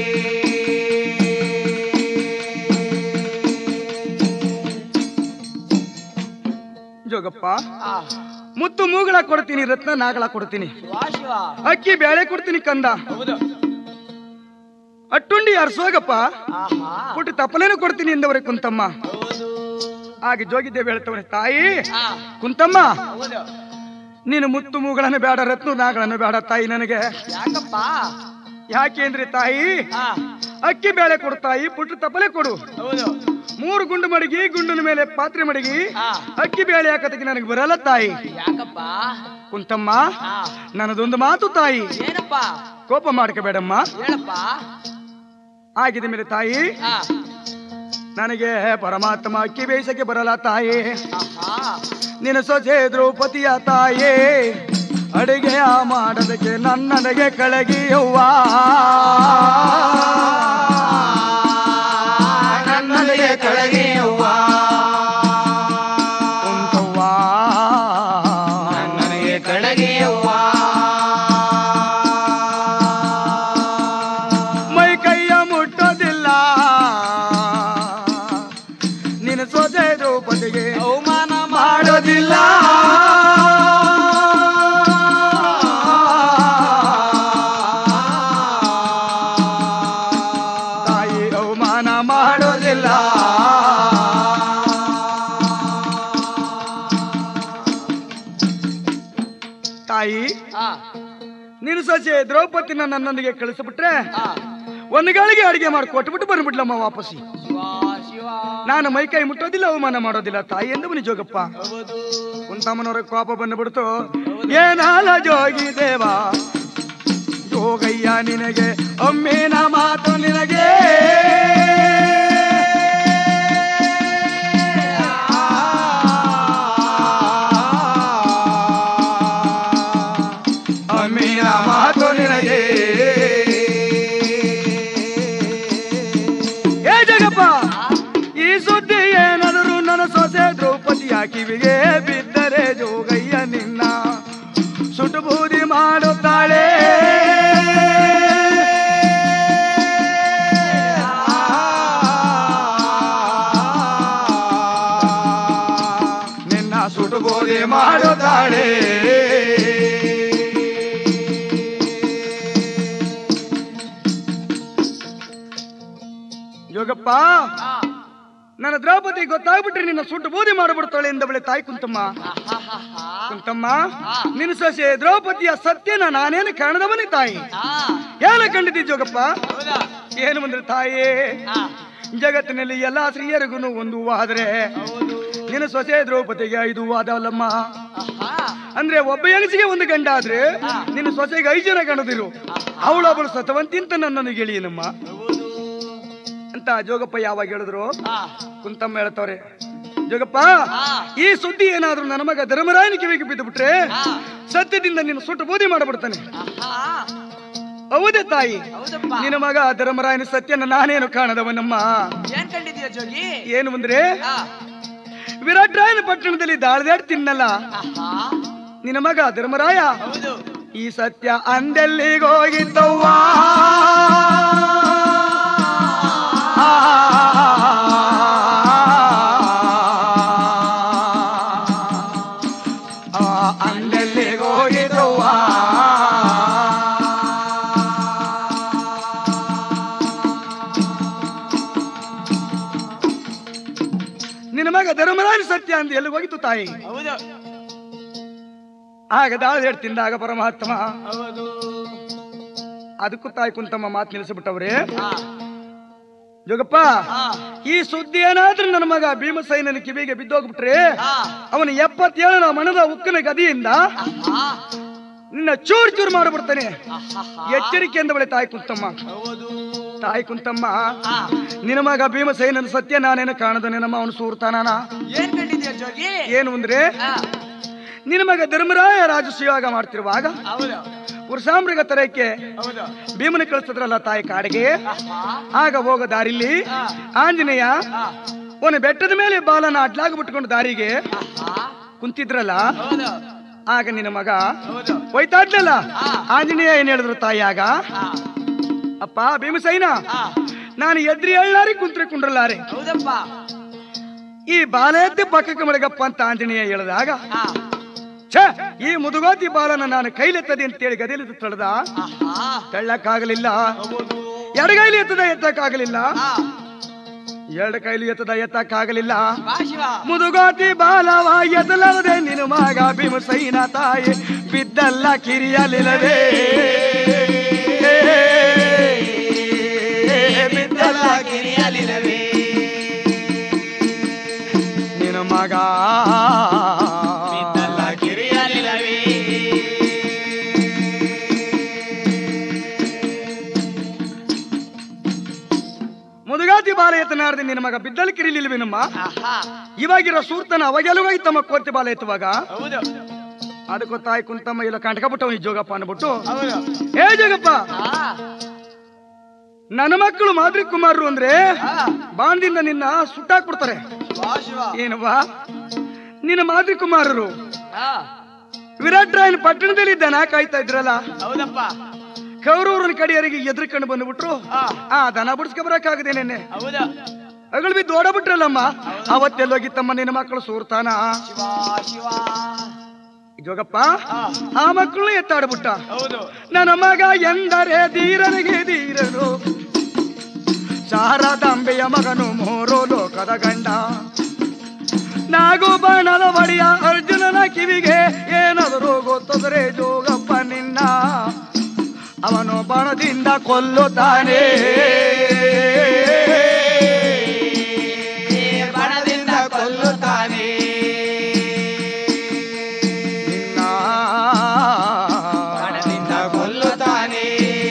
ಜೋಗಪ್ಪ ಆ ಮುತ್ತು ಮೂಗಳ ಕೊಡ್ತೀನಿ ರತ್ನ ನಾಗಳ ಕೊಡ್ತೀನಿ ಶಿವ ಶಿವ ಅಕ್ಕಿ ಬೇಳೆ ಕೊಡ್ತೀನಿ ಕಂದ ಹೌದು ಅಟ್ಟುಂಡಿ ಅರ್ಸೋಗಪ್ಪ ಆಹಾ ಪುಟ್ಟು ತಪ್ಪಲೇನು ಕೊಡ್ತೀನಿ ಎಂದವರೇ ಕುಂತಮ್ಮ ಹೌದು ಹಾಗೆ ಜೋಗಿದ್ದೇವೆ ಹೇಳ್ತವನೆ ತಾಯಿ ಆ ಕುಂತಮ್ಮ ಹೌದು ನೀನು ಮುತ್ತು ಮೂಗಳನ್ನು ಬೇಡ ರತ್ನ ನಾಗಳನ್ನು ಬೇಡ ತಾಯಿ ನನಗೆ ಯಾಕಪ್ಪ ಯಾಕೆಂದ್ರೆ ತಾಯಿ ಆ ಅಕ್ಕಿ ಬೇಳೆ ಕೊಡು ತಾಯಿ ಪುಟ್ಟು ತಪ್ಪಲೆ ಕೊಡು ಹೌದು ಮೂರು ಗುಂಡು ಮಡಗಿ ಗುಂಡಿನ ಮೇಲೆ ಪಾತ್ರೆ ಮಡಗಿ ಆ ಅಕ್ಕಿ ಬೇಳೆ ಹಾಕದಕ್ಕೆ ನನಗೆ ಬರಲ್ಲ ತಾಯಿ ಯಾಕಪ್ಪ ಕುಂತಮ್ಮ ಆ ನನ್ನದೊಂದು ಮಾತು ತಾಯಿ ಏನಪ್ಪ ಕೋಪ ಮಾಡ್ಕೋಬೇಡಮ್ಮ ಹೇಳಪ್ಪ ಆಗಿದ ಮೇಲೆ ತಾಯಿ ಆ ನನಗೆ ಪರಮಾತ್ಮ ಅಕ್ಕಿ ಬೇಯಿಸಕ್ಕೆ ಬರಲ್ಲ ತಾಯಿ ಆಹಾ ನಿನ್ನ ಸೊಸೆ ದ್ರೌಪದಿಯ ತಾಯೇ ಅಡಿಗೆಯ ಮಾಡೋದಕ್ಕೆ ನನ್ನನೆಗೆ ಕಳಗಿಯವ್ವ ನನ್ನನಿಗೆ ಕಳಗಿಯವ್ವ ಕುಂತವ್ವ ನನ್ನನಿಗೆ ಕಳಗಿಯವ್ವ ಮೈ ಕೈಯ ಮುಟ್ಟೋದಿಲ್ಲ ನಿನ್ನ ಸೊಸೆ ದ್ರೌಪದಿಗೆ ಅವಮಾನ ಮಾಡೋದಿಲ್ಲ ತಾಯಿ ಅವಮಾನ ಮಾಡೋದಿಲ್ಲ ತಾಯಿ ಆ ನಿನ್ನ ಸೊಸೆ ದ್ರೌಪದಿನ ನನ್ನೊಂದಿಗೆ ಕಳಿಸ್ಬಿಟ್ರೆ ಆ ಒಂದು ಗಳಿಗೆ ಅಡಿಗೆ ಮಾಡಿ ಕೊಟ್ಬಿಟ್ಟು ಬಂದ್ಬಿಡ್ಲಮ್ಮ ವಾಪಸ್ಸಿ ಶಿವ ಶಿವ ನಾನು ಮೈ ಕೈ ಮುಟ್ಟೋದಿಲ್ಲ ಅವಮಾನ ಮಾಡೋದಿಲ್ಲ ತಾಯಿ ಎಂದು ಜೋಗಪ್ಪ ಹೌದು ಕುಂತಮ್ಮನವ್ರ ಕೋಪ ಬಂದ್ಬಿಡ್ತು ಏನಾಲ ಜೋಗಿ ದೇವ ಜೋಗಯ್ಯ ನಿನಗೆ ಒಮ್ಮೆನ ಮಾತು ನಿನಗೆ ಅಮ್ಮಿನ ಮಾತು ನಿನಗೆ ಏ ಜಗಪ್ಪ ಈ ಸುದ್ದಿ ಏನಾದರೂ ನನ್ನ ಸೊಸೆ ದ್ರೌಪದಿಯ ಕಿವಿಗೆ ಬಿದ್ದರೆ ಜೋಗಯ್ಯ ನಿನ್ನ ಸುಟ್ಟು ಬೂದಿ ಮಾಡುತ್ತಾಳೆ ನಿನ್ನ ಸುಟ್ಟು ಬೂದಿ ಮಾಡುತ್ತಾಳೆ ಯೋಗಪ್ಪ ಆ ನನ್ನ ದ್ರೌಪದಿ ಗೊತ್ತಾಗ್ಬಿಟ್ರೆ ನಿನ್ನ ಸುಟ್ಟು ಬೂದಿ ಮಾಡಿಬಿಡ್ತಾಳೆ ಎಂದವಳೆ ತಾಯಿ ಕುಂತಮ್ಮ ಆಹಾಹಾಹಾ. ಕುಂತಮ್ಮ ಆ. ನಿನ್ನ ಸೊಸೆ ದ್ರೌಪದಿಯ ಸತ್ಯನ ನಾನೇನು ಕಾಣದವನೇ ತಾಯಿ ಆ ಏನು ಕಂಡಿದ್ದಿ ಜೋಗಪ್ಪ ಹೌದಾ ಏನು ಬಂದ್ರೆ ತಾಯಿ ಆ ಜಗತ್ತಿನಲ್ಲಿ ಎಲ್ಲಾ ಸ್ತ್ರೀಯರಿಗೂ ಒಂದು ಹೂವು ಆದ್ರೆ ಹೌದು ನಿನ್ನ ಸೊಸೆ ದ್ರೌಪದಿಗೆ ಐದು ಹೂವು ಆದವಲ್ಲಮ್ಮ ಆಹಾ ಅಂದ್ರೆ ಒಬ್ಬ ಹೆಂಗಸಿಗೆ ಒಂದು ಗಂಡ ಆದ್ರೆ ಆ. ನಿನ್ನ ಸೊಸೆಗೆ ಐದು ಜನ ಗಂಡದಿರು ಅವಳೊಬ್ಬಳು ಸತವಂತಿಂತ ನನ್ನನ್ನು ಗೆಳೆಯನಮ್ಮ ಹೌದು ಅಂತ ಜೋಗಪ್ಪ ಯಾವಾಗ ಹೇಳಿದ್ರು ಆ ಕುಂತಮ್ಮ ಹೇಳ್ತವ್ರೆ ಜೋಗಪ್ಪ ಆ ಈ ಸುದ್ದಿ ಏನಾದ್ರೂ ನನ್ನ ಮಗ ಧರ್ಮರಾಯನ ಕಿವಿಗೆ ಬಿದ್ದು ಬಿಟ್ರೆ ಆ ಸತ್ಯದಿಂದ ನಿನ್ನ ಸುಟ್ಟು ಬೂದಿ ಮಾಡಬಿಡ್ತಾನೆ ಆಹಾ ಹೌದೇ ತಾಯಿ ಹೌದಪ್ಪ ನಿನ್ನ ಮಗ ಧರ್ಮರಾಯನ ಸತ್ಯನ ನಾನೇನು ಕಾಣದವನಮ್ಮ ಏನ್ ಕಂಡಿದ್ಯಾ ಜೋಗಿ ಏನು ಅಂದ್ರೆ ಆ ವಿರಾಟ್ರಾಯನ ಪಟ್ಟಣದಲ್ಲಿ ದಾಳ್ದಾಡ್ ತಿನ್ನಲ್ಲ ಆಹಾ ನಿನ್ನ ಮಗ ಧರ್ಮರಾಯ ಹೌದು ಈ ಸತ್ಯ ಅಂದೆಲ್ಲಿಗೋಗಿದ್ದವ್ವ ಆ ಅಂದೆ ನಿನ್ನ ಮಗ ಧರ್ಮರಾಜ ಸತ್ಯ ಅಂತ ಎಲ್ಲಿ ಹೋಗಿತ್ತು ತಾಯಿ ಹೌದು ಆಗ ದಾಳಿ ತಿಂದಾಗ ಪರಮಾತ್ಮ ಹೌದು ಅದಕ್ಕೂ ತಾಯಿ ಕುಂತಮ್ಮ ಮಾತು ನಿಲ್ಲಿಸ್ಬಿಟ್ಟವ್ರೆ ಹಾ ಜೋಗಪ್ಪ ಹಾ ಈ ಸುದ್ದಿ ಏನಾದ್ರೂ ನನ್ನ ಮಗ ಭೀಮಸೈನನ ಕಿವಿಗೆ ಬಿದ್ದೋಗ್ಬಿಟ್ರೆ ಹಾ ಅವನು ಎಪ್ಪತ್ತೇಳರ ಮನದ ಉಕ್ಕಿನ ಗದಿಯಿಂದ ಆಹಾ ನಿನ್ನ ಚೂರ್ ಚೂರ್ ಮಾಡಿಬಿಡ್ತಾನೆ ಆಹಾಹಾ. ಎಚ್ಚರಿಕೆಯಿಂದ ಬಳೆ ತಾಯಿ ಕುಂತಮ್ಮ ಹೌದು ತಾಯಿ ಕುಂತಮ್ಮ ಹಾ ನಿನ್ನ ಮಗ ಭೀಮಸೈನನ ಸತ್ಯ ನಾನೇನು ಕಾಣದ ನಿನ್ನಮ್ಮ ಅವನು ಸೂರ್ತಾನಾನ ಏನ್ ಕಂಡಿದ್ಯಾ ಜೋಗಿ ಏನು ಅಂದ್ರೆ ಹಾ ನಿನ್ನ ಮಗ ಧರ್ಮರಾಯ ರಾಜಸುಯಾಗ ಮಾಡ್ತಿರುವಾಗ ಹೌದು ಪುರುಷಾಮೃಗ ತರಕ್ಕೆ ಹೌದು ಭೀಮನ ಕಳಿಸಿದ್ರಲ್ಲ ತಾಯಿ ಕಾಡಿಗೆ ಆಹಾ ಆಗ ಹೋಗೋ ದಾರಿಲಿ ಹಾ. ಆಂಜನೇಯ ಹಾ ಒಂದು ಬೆಟ್ಟದ ಮೇಲೆ ಬಾಲನ ಅಡ್ಲಾಗ ಬಿಟ್ಕೊಂಡು ದಾರಿಗೆ ಆಹಾ ಕುಂತಿದ್ರಲ್ಲ ಹೌದು ಆಗ ನಿನ್ನ ಮಗ ಹೌದು ಹೋಯ್ತಾ ಇದ್ಲಲ್ಲ ಹಾ. ಆಂಜನೇಯ ಏನ್ ಹೇಳಿದ್ರು ತಾಯಿ ಆಗ ಹಾ ಅಪ್ಪ ಭೀಮಸೈನ ಹಾ ನಾನು ಎದ್ರಿ ಹೇಳಾರಿ ಕುಂತ್ರೆ ಕುಂಡ್ರಲಾರೆ ಹೌದಪ್ಪ ಈ ಬಾಲ ಎದ್ದು ಪಕ್ಕಕ್ಕೆ ಮಳಗಪ್ಪ ಅಂತ ಆಂಜನೇಯ ಹೇಳಿದಾಗ ಹಾ ಛೇ ಈ ಮುದುಗೋತಿ ಬಾಲನ ನಾನು ಕೈಲೆತ್ತದೆ ಅಂತೇಳಿ ಗದಿಲಿದ್ದು ತಳ್ದ ಆಹಾ ತಳ್ಳಕ್ಕಾಗಲಿಲ್ಲ ಹೌದು ಎಡಗೈಲಿ ಎತ್ತದ ಎತ್ತಕ್ಕಾಗಲಿಲ್ಲ ಹಾ ಎರಡು ಕೈಲಿ ಎತ್ತದ ಎತ್ತಕ್ಕಾಗಲಿಲ್ಲ ಶಿವ ಶಿವ ಮುದುಗೋತಿ ಬಾಲವ ಎದಲವದೆ ನಿನ್ನ ಮಗ ಭೀಮಸೈನ ತಾಯಿ ಬಿದ್ದಲ್ಲ ಕಿರಿಯಲಿಲ್ಲದೆ ಬಿದ್ದಲ್ಲ ಕಿರಿಯಲಿಲ್ಲವೇ ನಿನ್ನ ಮಗ ಬಿದ್ದಲ್ಲ ಕಿರಿಯಲಿಲ್ಲವೇ ಮುದುಗಾತಿ ಬಾಲ ಎತ್ತನಾರ್ದೆ ನಿನ್ನ ಮಗ ಬಿದ್ದಲ್ ಕಿರಿಲಿಲ್ವೇನಮ್ಮ ಆಹಾ ಇವಾಗಿರೋ ಸೂರ್ತನ ಅವಾಗೆಲ್ಲ ತಮ್ಮ ಕೋರ್ತಿ ಬಾಲ ಎತ್ತುವಾಗ ಹೌದು ಅದಕ್ಕೂ ತಾಯಿ ಕುಂತಮ್ಮ ಇಲ್ಲ ಕಂಟ್ಕೊಬಿಟ್ಟವ್ ಈ ಜೋಗಪ್ಪ ಅನ್ಬಿಟ್ಟು ಹೌದು ಏ ಜೋಗಪ್ಪ ಹಾ ನನ್ನ ಮಕ್ಕಳು ಮಾದ್ರಿ ಕುಮಾರರು ಅಂದ್ರೆ ಹಾ ಬಾಂದಿಂದ ನಿನ್ನ ಸುಟ್ಟಾಕ್ಬಿಡ್ತಾರೆ ಶಿವ ಶಿವ ಏನವ್ವ ನಿನ್ನ ಮಾದ್ರಿ ಕುಮಾರರು ಹಾ ವಿರಾಟ್ರಾಯನ ಪಟ್ಟಣದಲ್ಲಿ ದನ ಕಾಯ್ತಾ ಇದ್ರಲ್ಲ ಹೌದಪ್ಪ ಕೌರವರನ ಕಡೆಯವರಿಗೆ ಎದ್ರಕಂಡು ಬಂದ್ಬಿಟ್ರು ಹಾ ಆ ದನ ಬಿಡಿಸ್ಕೊ ಬರಕ್ಕಾಗದೆ ನೆನ್ನೆ ಹೌದು ಅಗಳು ಬಿದ್ದು ಓಡಬಿಟ್ರಲ್ಲಮ್ಮ ಅವತ್ತೆಲ್ಲೋಗಿತ್ತಮ್ಮ ನಿನ್ನ ಮಕ್ಕಳು ಸೂರ್ತಾನ ಶಿವ ಶಿವ ಜೋಗಪ್ಪ ಹಾ ಆ ಮಕ್ಕಳನ್ನ ಎತ್ತಾಡ್ಬಿಟ್ಟ ಹೌದು ನನ್ನ ಮಗ ಎಂದರೆ ಧೀರನಿಗೆ ಧೀರನು ಶಾರದಾಂಬೆಯ ಮಗನು ಮೂರು ಲೋಕದ ಗಂಡ ನಾಗು ಬಾಣದ ಒಡೆಯ ಅರ್ಜುನನ ಕಿವಿಗೆ ಏನಾದರೂ ಗೊತ್ತದರೆ ಜೋಗಪ್ಪ ನಿನ್ನ ಅವನು ಬಾಣದಿಂದ ಕೊಲ್ಲುತ್ತಾನೆ ಬಣದಿಂದ ಕೊಲ್ಲುತ್ತಾನೆ ನಿನ್ನ ಬಣದಿಂದ ಕೊಲ್ಲುತ್ತಾನೆ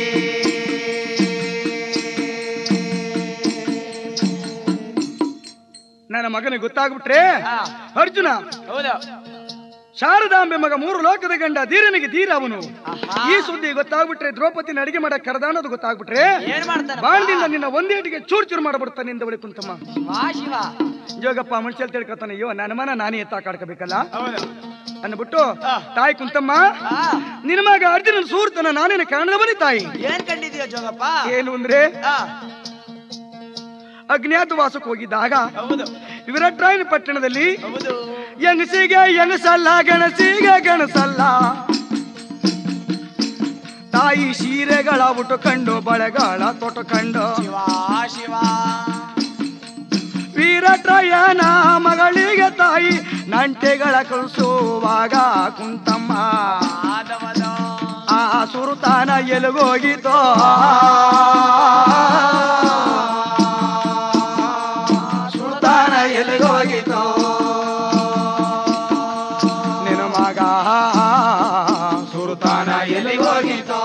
ನನ್ನ ಮಗನಿಗೆ ಗೊತ್ತಾಗ್ಬಿಟ್ರೆ ಹಾ ಅರ್ಜುನ ಹೌದು ಶಾರದಾಂಬೆ ಮಗ ಮೂರು ಲೋಕದ ಗಂಡ ಧೀರನಿಗೆ ಧೀರ ಅವನು ಆಹಾ. ಈ ಸುದ್ದಿ ಗೊತ್ತಾಗ್ಬಿಟ್ರೆ ದ್ರೌಪದಿನ ಅಡಿಗೆ ಮಾಡಕ್ ಕರೆದ ಅನ್ನೋದು ಗೊತ್ತಾಗ್ಬಿಟ್ರೆ ಏನ್ ಮಾಡ್ತಾನ ಬಾಣದಿಂದ ನಿನ್ನ ಒಂದೇಟಿಗೆ ಚೂರ್ ಚೂರ್ ಮಾಡ್ಬಿಡ್ತಾನೆ ನಿಂದ ಬಳಿ ಕುಂತಮ್ಮ ಶಿವ ಶಿವ ಜೋಗಪ್ಪ ಮನುಷ್ಯ ತಿಳ್ಕೊತಾನೆ ಅಯ್ಯೋ ನನ್ನ ಮನ ನಾನೇ ಎತ್ತಾಕಾಡ್ಕೋಬೇಕಲ್ಲ ಹೌದು ಅಂದ್ಬಿಟ್ಟು ಹಾ. ತಾಯಿ ಕುಂತಮ್ಮ ಹಾ ನಿನ್ನ ಮಗ ಅರ್ಜುನನ ಸೂರ್ತನ ನಾನೇನು ಕಾಣದವನಿ ತಾಯಿ ಏನ್ ಕಂಡಿದ್ಯಾ ಜೋಗಪ್ಪ ಏನು ಅಂದ್ರೆ ಹಾ ಅಜ್ಞಾತವಾಸಕ್ಕೆ ಹೋಗಿದ್ದಾಗ ಹೌದು ವಿರಾಟ್ರಾಯನ ಪಟ್ಟಣದಲ್ಲಿ ಹೌದು ಯಂಗಸಿಗೆ ಯಂಗಸಲ್ಲ ಗಣಸಿಗೆ ಗಣಸಲ್ಲ ತಾಯಿ ಸೀರೆಗಳ ಉಟುಕಂಡು ಬಳೆಗಳ ತೊಟುಕಂಡು ಶಿವ ಶಿವ ವೀರಟ್ರಯನ ಮಗಳಿಗೆ ತಾಯಿ ನಂಟೆಗಳ ಕಳಿಸುವಾಗ ಕುಂತಮ್ಮ ಆದವದ ಆ ಸುರುತಾನ ಎಲುಗೋಗಿತೋ ಸುರುತಾನ ಎಲುಗೋಗಿತೋ ನಿನ್ನ ಮಗ ಸುರುತಾನ ಎಲಿಗೋಗಿತೋ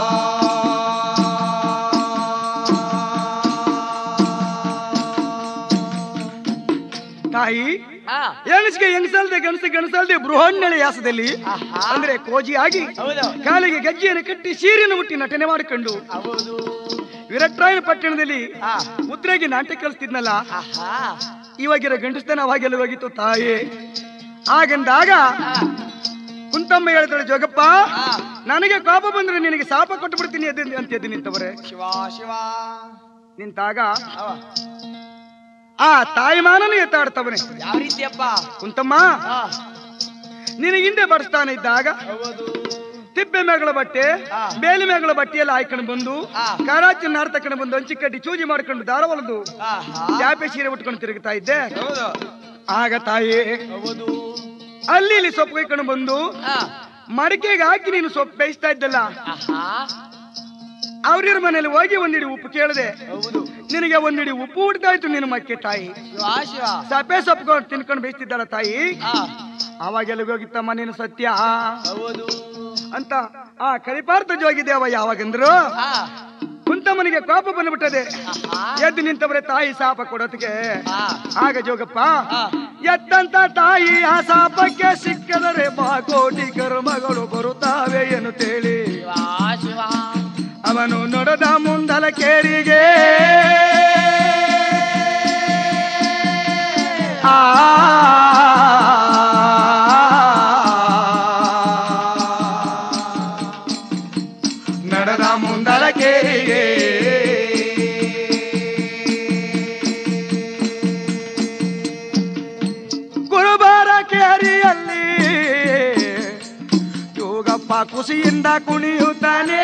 ತಾಯಿ ಹಾ ಹೆಂಗಸಿಗೆ ಹೆಂಗಸಲ್ದೆ ಗಣಸ ಗಣಸಲ್ದೆ ಬೃಹನ್ನಳೆ ಯಾಸದಲ್ಲಿ ಆಹಾ. ಅಂದ್ರೆ ಕೋಜಿ ಆಗಿ ಹೌದು ಕಾಲಿಗೆ ಗೆಜ್ಜೆಯನ್ನು ಕಟ್ಟಿ ಸೀರೆಯನ್ನು ಮುಟ್ಟಿ ನಟನೆ ಮಾಡಿಕೊಂಡು ಹೌದು ವಿರಟ್ರಾಯನ ಪಟ್ಟಣದಲ್ಲಿ ಹಾ ಉದ್ರೆಗೆ ನಾಟ್ಯ ಕಲಿಸ್ತಿದ್ನಲ್ಲ ಆಹಾ ಇವಾಗಿರೋ ಗಂಡಸ್ತನ ಅವಾಗೆಲ್ಲ ಹೋಗಿತ್ತು ತಾಯಿ ಹಾಗಂದಾಗ ಹಾ ಕುಂತಮ್ಮ ಹೇಳಿದಳು ಜೋಗಪ್ಪ ಹಾ ನನಗೆ ಕೋಪ ಬಂದ್ರೆ ನಿನಗೆ ಶಾಪ ಕೊಟ್ಟು ಬಿಡ್ತೀನಿ ಎದ್ದು ಅಂತ ಎದ್ದು ನಿಂತವರೆ ಶಿವ ಶಿವ ನಿಂತಾಗ ಅವ ಆ ತಾಯಿ ಮಾನನು ಎತ್ತಾಡ್ತವನೆ ಯಾವ ರೀತಿಯಪ್ಪ ಕುಂತಮ್ಮ ಹಾ ನಿನಗೆ ಹಿಂದೆ ಬಡಿಸ್ತಾನೆ ಇದ್ದಾಗ ಹೌದು ತಿಪ್ಪೆ ಮೇಗಳ ಬಟ್ಟೆ ಹಾ. ಬೇಲಿ ಮೇಗಳ ಬಟ್ಟೆಲ್ಲ ಹಾಯ್ಕೊಂಡು ಬಂದು ಹಾ. ಕಾರಾಚಿನ ನಾರ್ ತಕೊಂಡು ಬಂದು ಹಂಚಿ ಕಟ್ಟಿ ಚೂಜಿ ಮಾಡ್ಕೊಂಡು ದಾರ ಹೊಲದು ಆಹಾ ಚಾಪೆ ಸೀರೆ ಉಟ್ಕೊಂಡು ತಿರುಗ್ತಾ ಇದ್ದೆ ಹೌದು ಆಗ ತಾಯಿ ಹೌದು ಅಲ್ಲಿ ಇಲ್ಲಿ ಸೊಪ್ಪು ಕೈಕೊಂಡು ಬಂದು ಆ, ಮಡಿಕೆಗೆ ಹಾಕಿ ನೀನು ಸೊಪ್ಪು ಬೇಯಿಸ್ತಾ ಇದ್ದಲ್ಲ ಆಹಾ ಅವ್ರಿರ ಮನೇಲಿ ಹೋಗಿ ಒಂದಿಡಿ ಉಪ್ಪು ಕೇಳಿದೆ ಹೌದು ನಿನಗೆ ಒಂದಿಡಿ ಉಪ್ಪು ಹುಡ್ತಾ ಇತ್ತು ನಿನ್ನ ಮಕ್ಕೆ ತಾಯಿ ಶಿವ ಶಿವ ಸಪೆ ಸೊಪ್ಪು ತಿನ್ಕೊಂಡು ಬೇಯಿಸ್ತಿದ್ದಲ್ಲ ತಾಯಿ ಆ, ಅವಾಗ ಎಲ್ಲಿಗೆ ಹೋಗಿತ್ತಮ್ಮ ನೀನು ಸತ್ಯ ಹೌದು ಅಂತ ಆ ಕಲಿಪಾರ್ಥ ಜೋಗಿದೇವ ಯಾವಾಗಂದ್ರು ಆ, ಕುಂತಮ್ಮನಿಗೆ ಕೋಪ ಬಂದ್ಬಿಟ್ಟದೆ ಆಹಾ ಎದ್ದು ನಿಂತವರೇ ತಾಯಿ ಶಾಪ ಕೊಡೋದಕ್ಕೆ ಆ, ಆಗ ಜೋಗಪ್ಪ ಆ, ಎತ್ತಂತ ತಾಯಿ ಆ ಶಾಪಕ್ಕೆ ಸಿಕ್ಕದರೆ ಬಾ ಕೋಟಿ ಕರ್ಮಗಳು ಬರುತ್ತಾವೆ ಎನ್ನುತ್ತೇಳಿ ಶಿವ ಶಿವ ಅವನು ನೊಡದ ಮುಂದಲ ಕೇರಿಗೆ ಆ ನಡೆದ ಮುಂದಲ ಕೇರಿಗೆ ಗುರುಬಾರ ಕೇರಿಯಲ್ಲಿ ಯೋಗಪ್ಪ ಖುಷಿಯಿಂದ ಕುಣಿಯುತ್ತಾನೆ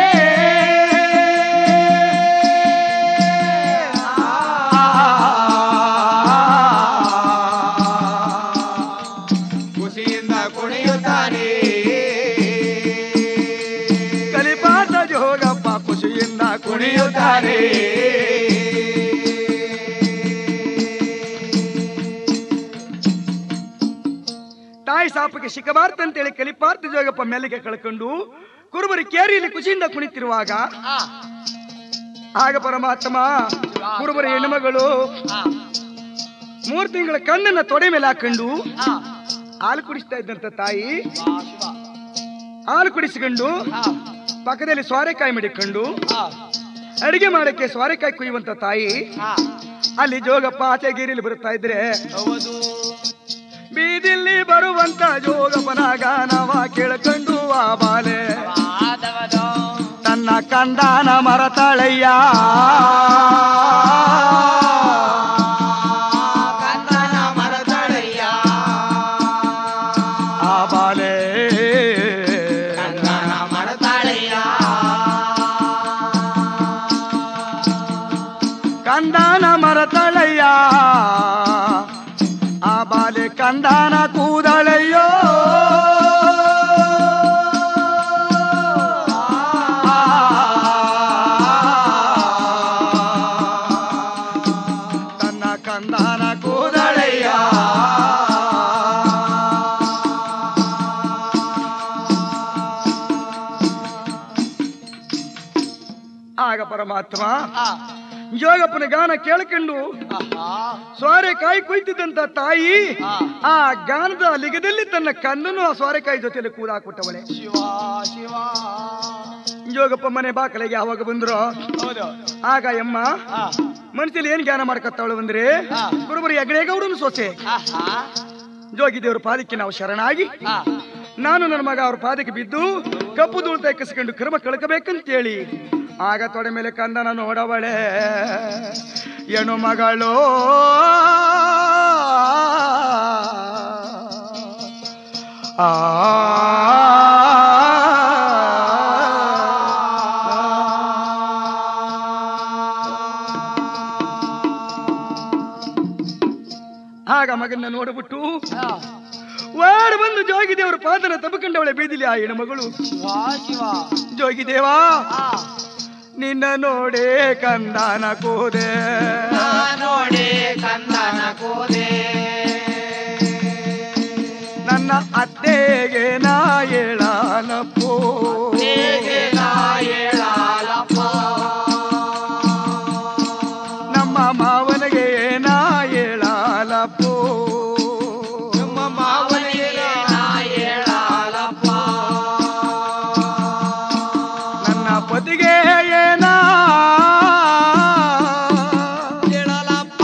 ಖುಷಿಯಿಂದ ಕುಣಿಯುತ್ತಾನೆ ಕಲಿಪಾದ ಜೋಗಪ್ಪ ಖುಷಿಯಿಂದ ಕುಣಿಯುತ್ತಾನೆ ತಾಯಿ ಸಾಪಕ್ಕೆ ಶಿಖಬಾರ್ತ ಅಂತೇಳಿ ಕಲಿಪಾರ್ಥ ಜೋಗಪ್ಪ ಮೆಲ್ಲಿಗೆ ಕಳ್ಕೊಂಡು ಕುರುಬರಿ ಕೇರಿಯಲ್ಲಿ ಖುಷಿಯಿಂದ ಕುಣಿತಿರುವಾಗ ಆ, ಆಗ ಪರಮಾತ್ಮ ಕುರುಬರಿ ಹೆಣ್ಣುಮಗಳು ಆ, ಮೂರ್ ತಿಂಗಳ ಕಣ್ಣನ್ನ ತೊಡೆ ಮೇಲೆ ಹಾಕೊಂಡು ಆ, ಹಾಲು ಕುಡಿಸ್ತಾ ಇದ್ದಂತ ತಾಯಿ ಶಿವ ಶಿವ ಹಾಲು ಕುಡಿಸಿಕೊಂಡು ಆ, ಪಕ್ಕದಲ್ಲಿ ಸೋರೆಕಾಯಿ ಮಡಿಕೊಂಡು ಆ, ಅಡಿಗೆ ಮಾಡಕ್ಕೆ ಸೋರೆಕಾಯಿ ಕುಯ್ಯುವಂತ ತಾಯಿ ಆ, ಅಲ್ಲಿ ಜೋಗಪ್ಪ ಆಚೆ ಗೀರಿಲಿ ಬರುತ್ತಾ ಇದ್ರೆ ಹೌದು ಬೀದಿಲ್ಲಿ ಬರುವಂತ ಜೋಗಪ್ಪನ ಗಾನವ ಕೇಳ್ಕೊಂಡು ಆ ಬಾಲೆ ವಾದವದು ತನ್ನ ಕಂದಾನ ಮರತಾಳಯ್ಯ ಕಂದನ ಮರತಳಯ್ಯ ಆ ಬಾಲೆ ಕಂದನ ಮರತಾಳಯ್ಯ ಕಂದಾನ ಮರತಾಳಯ್ಯ ಆ ಬಾಲೆ ಕಂದಾನ ಕೂದಳಯ್ಯೋ ತನ್ನ ಕಂದಾನ ಕೂದಳಯ್ಯ ಆಗ ಪರಮಾತ್ಮ ಆ, ಯೋಗಪ್ಪನ ಗಾನ ಕೇಳ್ಕೊಂಡು ಆಹಾ ಸೋರೆಕಾಯಿ ಕುಯ್ತಿದ್ದಂತ ತಾಯಿ ಆ, ಆ ಗಾನದ ಲಿಗದಲ್ಲಿ ತನ್ನ ಕಣ್ಣನ್ನು ಆ ಸೋರೆಕಾಯಿ ಜೊತೆಲಿ ಕೂದಾಕ್ಬಿಟ್ಟವಳೆ ಶಿವ ಶಿವ ಯೋಗಪ್ಪ ಮನೆ ಬಾಕಲಿಗೆ ಯಾವಾಗ ಬಂದ್ರು ಹೌದು ಆಗ ಎಮ್ಮ ಆ, ಮನಸ್ಸಲ್ಲಿ ಏನ್ ಜ್ಞಾನ ಮಾಡ್ಕೊತಾವಳು ಅಂದ್ರೆ ಆ. ಗುರುಬರಿ ಹೆಗಡೆಗೌಡನು ಸೊಸೆ ಆಹಾ ಜೋಗಿ ದೇವ್ರ ಪಾದಕ್ಕೆ ನಾವು ಶರಣಾಗಿ ಆ, ನಾನು ನನ್ನ ಮಗ ಅವ್ರ ಪಾದಕ್ಕೆ ಬಿದ್ದು ಕಪ್ಪು ಧೂಳ್ತ ಎಕ್ಕಿಸ್ಕೊಂಡು ಕರ್ಮ ಕಳ್ಕಬೇಕಂತೇಳಿ ಆಗ ತೊಡೆ ಮೇಲೆ ಕಂದನ ನೋಡವಳೆ ಹೆಣ್ಣು ಮಗಳು ಆ ಆಗ ಮಗನ್ನ ನೋಡ್ಬಿಟ್ಟು ಆ, ಓಡ್ ಬಂದು ಜೋಗಿ ದೇವರ ಪಾದನ ತಬ್ಕೊಂಡವಳೆ ಬೀದಿಲಿ ಆ ಹೆಣ್ಮಗಳು ಶಿವ ಶಿವ ಜೋಗಿ ದೇವಾ ಆ, ನಿನ್ನ ನೋಡೇ ಕಂದನ ಕೋದೆ ನಾ ನೋಡಿ ಕಂದನ ಕೋದೆ ನನ್ನ ಅತ್ತೆಗೆ ನಾ ಹೇಳಲಪ್ಪೋ ಹೇಗೆ ನಾ ಹೇಳಲಪ್ಪ ನಮ್ಮ ಮಾವನಿಗೆ ನಾ ಹೇಳಲಪ್ಪೋ ನಮ್ಮ ಮಾವನಿಗೆ ನಾ ಹೇಳಲಪ್ಪ ನನ್ನ ಪತಿಗೆ ಏನಾ ಹೇಳಲಪ್ಪ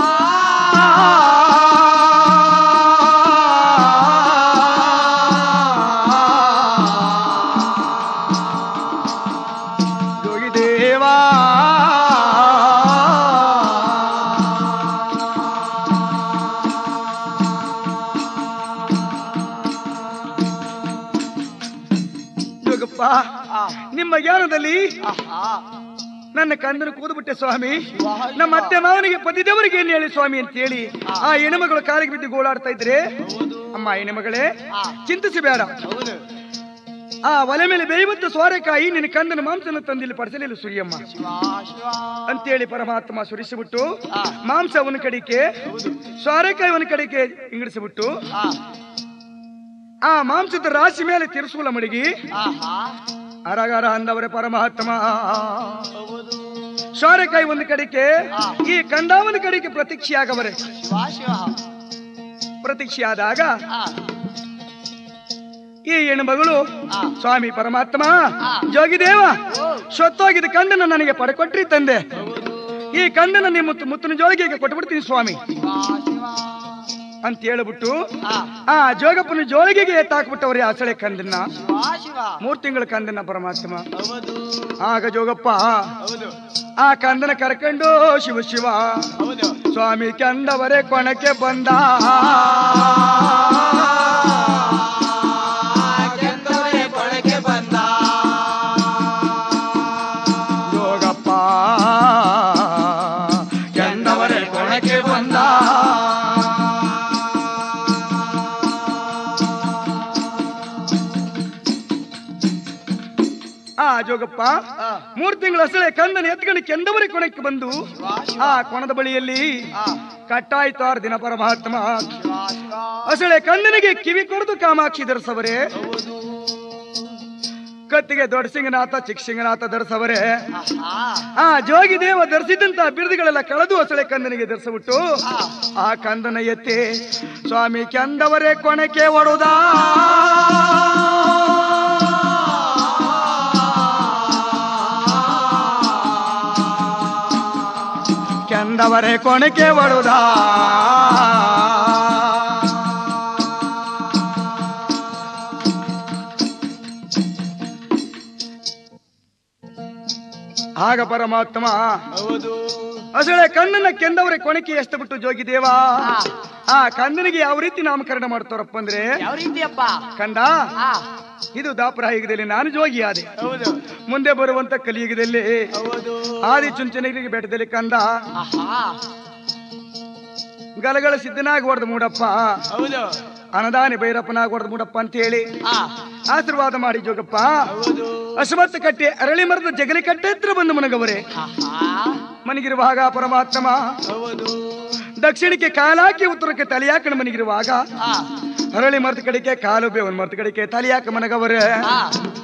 ಜೋಗಿ ದೇವಾ ಜೋಗಪ್ಪ ಆ, ನಿಮ್ಮ ಜ್ಞಾನದಲ್ಲಿ ಆಹಾ ನನ್ನ ಕಂದನ ಕೂದ್ಬಿಟ್ಟೆ ಸ್ವಾಮಿ ನಮ್ಮ ಅತ್ತೆ ಮಾವನಿಗೆ ಪತಿದೇವರಿಗೆ ಏನ್ ಹೇಳಿ ಸ್ವಾಮಿ ಅಂತ ಹೇಳಿ ಆ ಹೆಣ್ಮಗಳು ಕಾಲಿಗೆ ಬಿದ್ದು ಗೋಳಾಡ್ತಾ ಇದ್ರೆ ಅಮ್ಮ ಹೆಣ್ಮಗಳೇ ಚಿಂತಿಸಬೇಡ ಹೌದು ಆ ಒಲೆ ಮೇಲೆ ಬೇಯುವಂತ ಸೋರೆಕಾಯಿ ನಿನ್ನ ಕಂದನ ಮಾಂಸನ ತಂದಿಲ್ಲಿ ಪಡಿಸಲಿಲ್ಲ ಸುರಿಯಮ್ಮ ಶಿವ ಶಿವ ಅಂತೇಳಿ ಪರಮಾತ್ಮ ಸುರಿಸಿಬಿಟ್ಟು ಆ. ಮಾಂಸ ಒಂದು ಕಡೆಗೆ ಸೋರೆಕಾಯಿ ಒಂದು ಕಡೆಗೆ ಇಂಗಿಡಿಸಿಬಿಟ್ಟು ಆ ಆ ಮಾಂಸದ ರಾಶಿ ಮೇಲೆ ತಿರ್ಸುಲ ಮಡಗಿ ಆಹಾ ಅರಗರ ಅಂದವರೇ ಪರಮಾತ್ಮ ಹೌದು ಸೋರೆಕಾಯಿ ಒಂದು ಕಡೆಗೆ ಈ ಕಂದ ಒಂದು ಕಡೆಗೆ ಪ್ರತೀಕ್ಷೆಯಾಗವರೆ ಶಿವ ಶಿವ ಪ್ರತೀಕ್ಷೆಯಾದಾಗ ಆ ಈ ಹೆಣ್ಣು ಮಗಳು ಆ. ಸ್ವಾಮಿ ಪರಮಾತ್ಮ ಆ. ಜೋಗಿದೇವ ಓ ಸೊತ್ತೋಗಿದ ಕಂದನ ನನಗೆ ಪಡಕೊಟ್ರಿ ತಂದೆ ಹೌದು ಈ ಕಂದನ ನಿಮ್ಮ ಮುತ್ತು- ಮುತ್ತಿನ ಜೋಳಿಗೆಗೆ ಕೊಟ್ಬಿಡ್ತೀನಿ ಸ್ವಾಮಿ ಶಿವ ಶಿವ ಅಂತ ಹೇಳ್ಬಿಟ್ಟು ಆ ಆ ಜೋಗಪ್ಪನ ಜೋಳಿಗೆಗೆ ಎತ್ತಾಕ್ಬಿಟ್ಟವ್ರಿ ಆಸಳೆ ಕಂದನ್ನ ಶಿವ ಶಿವ ಮೂರ್ ತಿಂಗಳ ಕಂದನ ಪರಮಾತ್ಮ ಹೌದು ಆಗ ಜೋಗಪ್ಪ ಹೌದು ಆ ಕಂದನ ಕರ್ಕೊಂಡು ಶಿವ ಶಿವ ಹೌದು ಸ್ವಾಮಿ ಕಂದವರೇ ಕೊಣಕ್ಕೆ ಬಂದ ಕೆಂದವರೇ ಕೊಳಕೆ ಬಂದ ಜೋಗಪ್ಪ ಕಂದವರೇ ಕೊಣಕ್ಕೆ ಬಂದ ಆ ಜೋಗಪ್ಪ ಆ ಮೂರ್ ತಿಂಗಳ ಅಸಳೆ ಕಂದನ ಎತ್ಕೊಂಡು ಕೆಂದವರೇ ಕೊಣಕ್ಕೆ ಬಂದು ಶಿವ ಶಿವ ಆ ಕೊಣದ ಬಳಿಯಲ್ಲಿ ಆ ಕಟ್ಟಾಯ್ತು ಆರು ದಿನ ಪರಮಾತ್ಮ ಶಿವ ಶಿವ ಅಸಳೆ ಕಂದನಿಗೆ ಕಿವಿ ಕೊಡದು ಕಾಮಾಕ್ಷಿ ಧರಿಸವರೇ ಹೌದು ಕತ್ತಿಗೆ ದೊಡ್ಡ ಸಿಂಗನಾಥ ಚಿಕ್ಕ ಸಿಂಗನಾಥ ಧರಿಸವರೇ ಆಹಾ ಆ ಜೋಗಿ ದೇವ ಧರಿಸಿದಂತ ಬಿರುದುಗಳೆಲ್ಲ ಕಳೆದು ಅಸಳೆ ಕಂದನಿಗೆ ಧರಿಸಿಬಿಟ್ಟು ಆ ಆ ಕಂದನ ಎತ್ತಿ ಸ್ವಾಮಿ ಕೆಂದವರೇ ಕೊಣಕ್ಕೆ ಒಡುದಾ ಕೆಂದವರೇ ಕೊಣಕ್ಕೆ ಒಡುದಾ ಆಗ ಪರಮಾತ್ಮ ಹೌದು ಅಸಳೆ ಕಣ್ಣನ ಕೆಂದವರೇ ಕೊಣಕ್ಕೆ ಎಷ್ಟು ಬಿಟ್ಟು ಜೋಗಿ ದೇವ ಆ ಆ ಕಂದನಿಗೆ ಯಾವ ರೀತಿ ನಾಮಕರಣ ಮಾಡ್ತಾರಪ್ಪ ಅಂದ್ರೆ ಯಾವ ರೀತಿಯಪ್ಪ ಕಂದ ಆ ಇದು ದಾಪರಾಯುಗದಲ್ಲಿ ನಾನು ಜೋಗಿ ಆದೆ ಹೌದು ಮುಂದೆ ಬರುವಂತ ಕಲಿಯುಗದಲ್ಲಿ ಹೌದು ಆದಿ ಚುಂಚನಗಿರಿ ಬೆಟ್ಟದಲ್ಲಿ ಕಂದ ಆಹಾ ಗಲಗಳ ಸಿದ್ಧನಾಗಿ ಹೊಡೆದ ಮೂಡಪ್ಪ ಹೌದು ಅನದಾನಿ ಭೈರಪ್ಪನಾಗಿ ಹೊಡೆದ ಮೂಡಪ್ಪ ಅಂತ ಹೇಳಿ ಆ ಆಶೀರ್ವಾದ ಮಾಡಿ ಜೋಗಪ್ಪ ಹೌದು ಅಶ್ವತ್ಥ ಕಟ್ಟೆ ಅರಳಿ ಮರದ ಜಗಲಿ ಕಟ್ಟೆ ಹತ್ರ ಬಂದು ಮನಗವರೆ ಆಹಾ ಮನಗಿರುವಾಗ ಪರಮಾತ್ಮ ಹೌದು ದಕ್ಷಿಣಕ್ಕೆ ಕಾಲಾಕಿ ಉತ್ತರಕ್ಕೆ ತಲೆಯಾಕಣ ಮನಗಿರುವಾಗ ಆ ಅರಳಿ ಮರದ ಕಡೆಗೆ ಕಾಲು ಬೇವನ್ ಮರದ ಕಡೆಗೆ ತಲೆಯಾಕ ಮನಗವರೆ ಆ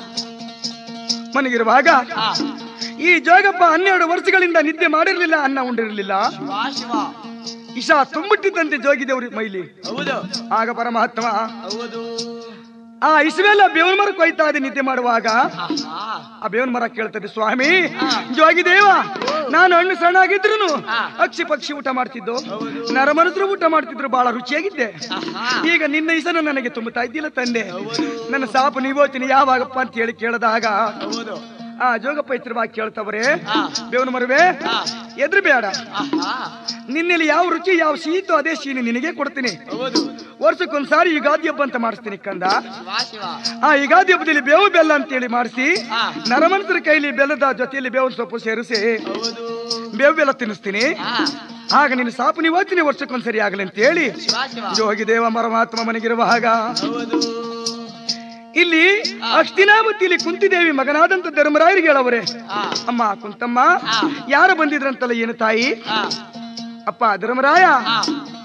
ಮನಗಿರುವಾಗ ಆ ಈ ಜೋಗಪ್ಪ ಹನ್ನೆರಡು ವರ್ಷಗಳಿಂದ ನಿದ್ದೆ ಮಾಡಿರ್ಲಿಲ್ಲ ಅನ್ನ ಉಂಡಿರ್ಲಿಲ್ಲ ಶಿವ ಶಿವ ಇಶಾ ತುಂಬಿಟ್ಟಿದ್ದಂತೆ ಜೋಗಿದೇವ್ರಿ ಮೈಲಿ ಹೌದು ಆಗ ಪರಮಾತ್ಮ ಹೌದು ಆ ಇಸುವೆಲ್ಲ ಬೇವನ ಮರ ಕೊಯ್ತಾ ಇದೆ ನಿದ್ದೆ ಮಾಡುವಾಗ ಆಹಾ ಆ ಬೇವನ ಮರ ಕೇಳ್ತದೆ ಸ್ವಾಮಿ ಹಾ. ಜೋಗಿದೇವ ನಾನು ಹಣ್ಣು ಸಣ್ಣಾಗಿದ್ರು ಹಾ. ಅಕ್ಷಿ ಪಕ್ಷಿ ಊಟ ಮಾಡ್ತಿದ್ದು ಹೌದು. ನರಮನಸರು ಊಟ ಮಾಡ್ತಿದ್ರು ಬಹಳ ರುಚಿಯಾಗಿದ್ದೆ ಆಹಾ ಈಗ ನಿನ್ನ ಇಸನ ನನಗೆ ತುಂಬುತ್ತಾ ಇದ್ದಿಲ್ಲ ತಂದೆ ಹೌದು ನನ್ನ ಸಾಪು ನೀವೋಚಿನಿ ಯಾವಾಗಪ್ಪ ಅಂತ ಹೇಳಿ ಕೇಳಿದಾಗ ಹೌದು ಆ ಜೋಗಪ್ಪ ಇತ್ರವಾಗಿ ಕೇಳ್ತವ್ರೆ ಹಾ. ಬೇವನ ಮರವೇ ಹಾ. ಎದ್ರು ಬೇಡ ಆಹಾ ನಿನ್ನಲ್ಲಿ ಯಾವ ರುಚಿ ಯಾವ ಸೀತು ಅದೇ ಸೀನಿ ನಿನಗೆ ಕೊಡ್ತೀನಿ ಹೌದು ವರ್ಷಕ್ಕೊಂದ್ಸಾರಿ ಯುಗಾದಿ ಹಬ್ಬ ಅಂತ ಮಾಡಿಸ್ತೀನಿ ಕಂದ ಶಿವ ಶಿವ ಆ ಯುಗಾದಿ ಹಬ್ಬದಲ್ಲಿ ಬೇವು ಬೆಲ್ಲ ಅಂತೇಳಿ ಮಾಡಿಸಿ ಹಾ. ನರಮನಸರ ಕೈಲಿ ಬೆಲ್ಲದ ಜೊತೆಯಲ್ಲಿ ಬೇವಿನ ಸೊಪ್ಪು ಸೇರಿಸಿ ಹೌದು ಬೇವು ಬೆಲ್ಲ ತಿನ್ನಿಸ್ತೀನಿ ಆ ಆಗ ನಿನ್ನ ಸಾಪು ನಿವಾಚನೆ ವರ್ಷಕ್ಕೊಂದ್ಸರಿ ಆಗಲಿ ಅಂತ ಹೇಳಿ ಶಿವ ಶಿವ ಜೋಗಿ ದೇವ ಪರಮಾತ್ಮ ಮನೆಗಿರುವಾಗ ಹೌದು ಇಲ್ಲಿ ಅಷ್ಟಿನಾವತಿಯಲ್ಲಿ ಕುಂತಿದೇವಿ ಮಗನಾದಂತ ಧರ್ಮರಾಯರಿಗೆ ಹೇಳವರೆ ಆ ಅಮ್ಮ ಕುಂತಮ್ಮ ಆ. ಯಾರು ಬಂದಿದ್ರಂತಲ್ಲ ಏನು ತಾಯಿ ಆ ಅಪ್ಪ ಧರ್ಮರಾಯ ಆ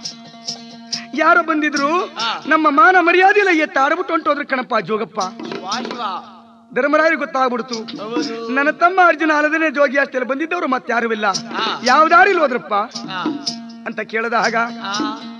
ಯಾರು ಬಂದಿದ್ರು ಆ. ನಮ್ಮ ಮಾನ ಮರ್ಯಾದೆ ಎಲ್ಲ ಎತ್ತಾಡ್ಬಿಟ್ಟು ಹೊಂಟೋದ್ರು ಕಣಪ್ಪ ಜೋಗಪ್ಪ ಶಿವ ಶಿವ ಧರ್ಮರಾಯರಿಗೆ ಗೊತ್ತಾಗ್ಬಿಡ್ತು ಹೌದು ನನ್ನ ತಮ್ಮ ಅರ್ಜುನ ಅಲ್ಲದೇನೆ ಜೋಗಿ ಅಷ್ಟೆಲ್ಲ ಬಂದಿದ್ದವರು ಮತ್ತೆ ಯಾರು ಇಲ್ಲ ಆ. ಯಾವ ದಾರಿಲಿ ಹೋದ್ರಪ್ಪ ಆ ಅಂತ ಕೇಳಿದಾಗ ಆ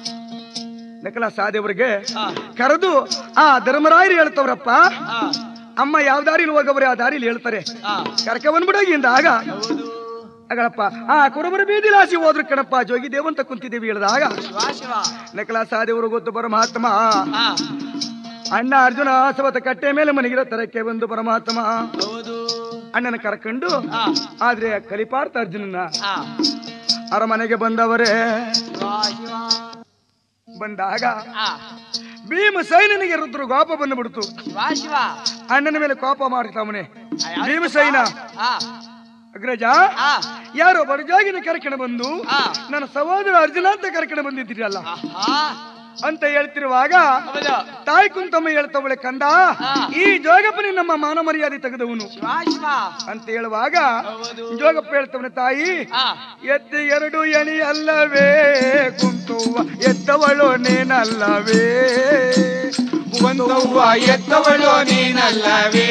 ನಕಲ ಸಾದೇವ್ರಿಗೆ ಆ ಕರೆದು ಆ ಧರ್ಮರಾಯರು ಹೇಳ್ತವ್ರಪ್ಪ ಆ ಅಮ್ಮ ಯಾವ ದಾರಿಲಿ ಹೋಗವ್ರೆ ಆ ದಾರಿಲಿ ಹೇಳ್ತಾರೆ ಆ ಕರ್ಕ ಬಂದ್ಬಿಡೋಗಿ ಆಗ ಹೌದು ಅಗಳಪ್ಪ ಆ ಕುರುಬರ ಬೀದಿಲಾಸಿ ಹೋದ್ರು ಕಣಪ್ಪ ಜೋಗಿ ದೇವಂತ ಕುಂತಿದ್ದೇವೆ ಹೇಳಿದಾಗ ಶಿವ ಶಿವ ನಕಲ ಸಾದೇವರು ಗೊತ್ತು ಪರಮಾತ್ಮ ಆ ಅಣ್ಣ ಅರ್ಜುನ ಸವತ ಕಟ್ಟೆ ಮೇಲೆ ಮನೆಗಿರೋ ತರಕ್ಕೆ ಬಂದು ಪರಮಾತ್ಮ ಹೌದು ಅಣ್ಣನ ಕರ್ಕೊಂಡು ಆ ಆದ್ರೆ ಕಲಿಪಾರ್ಥ ಅರ್ಜುನನ ಆ ಅರಮನೆಗೆ ಬಂದವರೇ ಶಿವ ಶಿವ ಬಂದಾಗ ಆ ಭೀಮ ಸೈನಿಗೆ ರುದ್ರ ಕೋಪ ಬಂದ್ಬಿಡ್ತು ಶಿವ ಶಿವ ಅಣ್ಣನ ಮೇಲೆ ಕೋಪ ಮಾಡ್ತಾವನೆ ಆ, ಯಾವ್ದು ಭೀಮಸೈನ ಆ ಅಗ್ರಜ ಆ ಯಾರೋ ಬಡಜಾಗಿನ ಕರ್ಕೊಂಡು ಬಂದು ಆ. ನನ್ನ ಸಹೋದರ ಅರ್ಜುನ ಅಂತ ಕರ್ಕೊಂಡು ಬಂದಿದ್ದೀರಲ್ಲ ಆಹಾ ಅಂತ ಹೇಳ್ತಿರುವಾಗ ಹೌದು ತಾಯಿ ಕುಂತಮ್ಮ ಹೇಳ್ತವಳೆ ಕಂದ ಆ. ಈ ಜೋಗಪ್ಪನೇ ನಮ್ಮ ಮಾನ ಮರ್ಯಾದೆ ತೆಗೆದವನು ಶಿವ ಶಿವ ಅಂತ ಹೇಳುವಾಗ ಹೌದು ಜೋಗಪ್ಪ ಹೇಳ್ತವನೆ ತಾಯಿ ಆ ಎತ್ತಿ ಎರಡು ಎಣಿ ಅಲ್ಲವೇ ಕುಂತವ್ವ ಎತ್ತವಳು ನೀನಲ್ಲವೇ ಕುಂತವ್ವ ಎತ್ತವಳು ನೀನಲ್ಲವೇ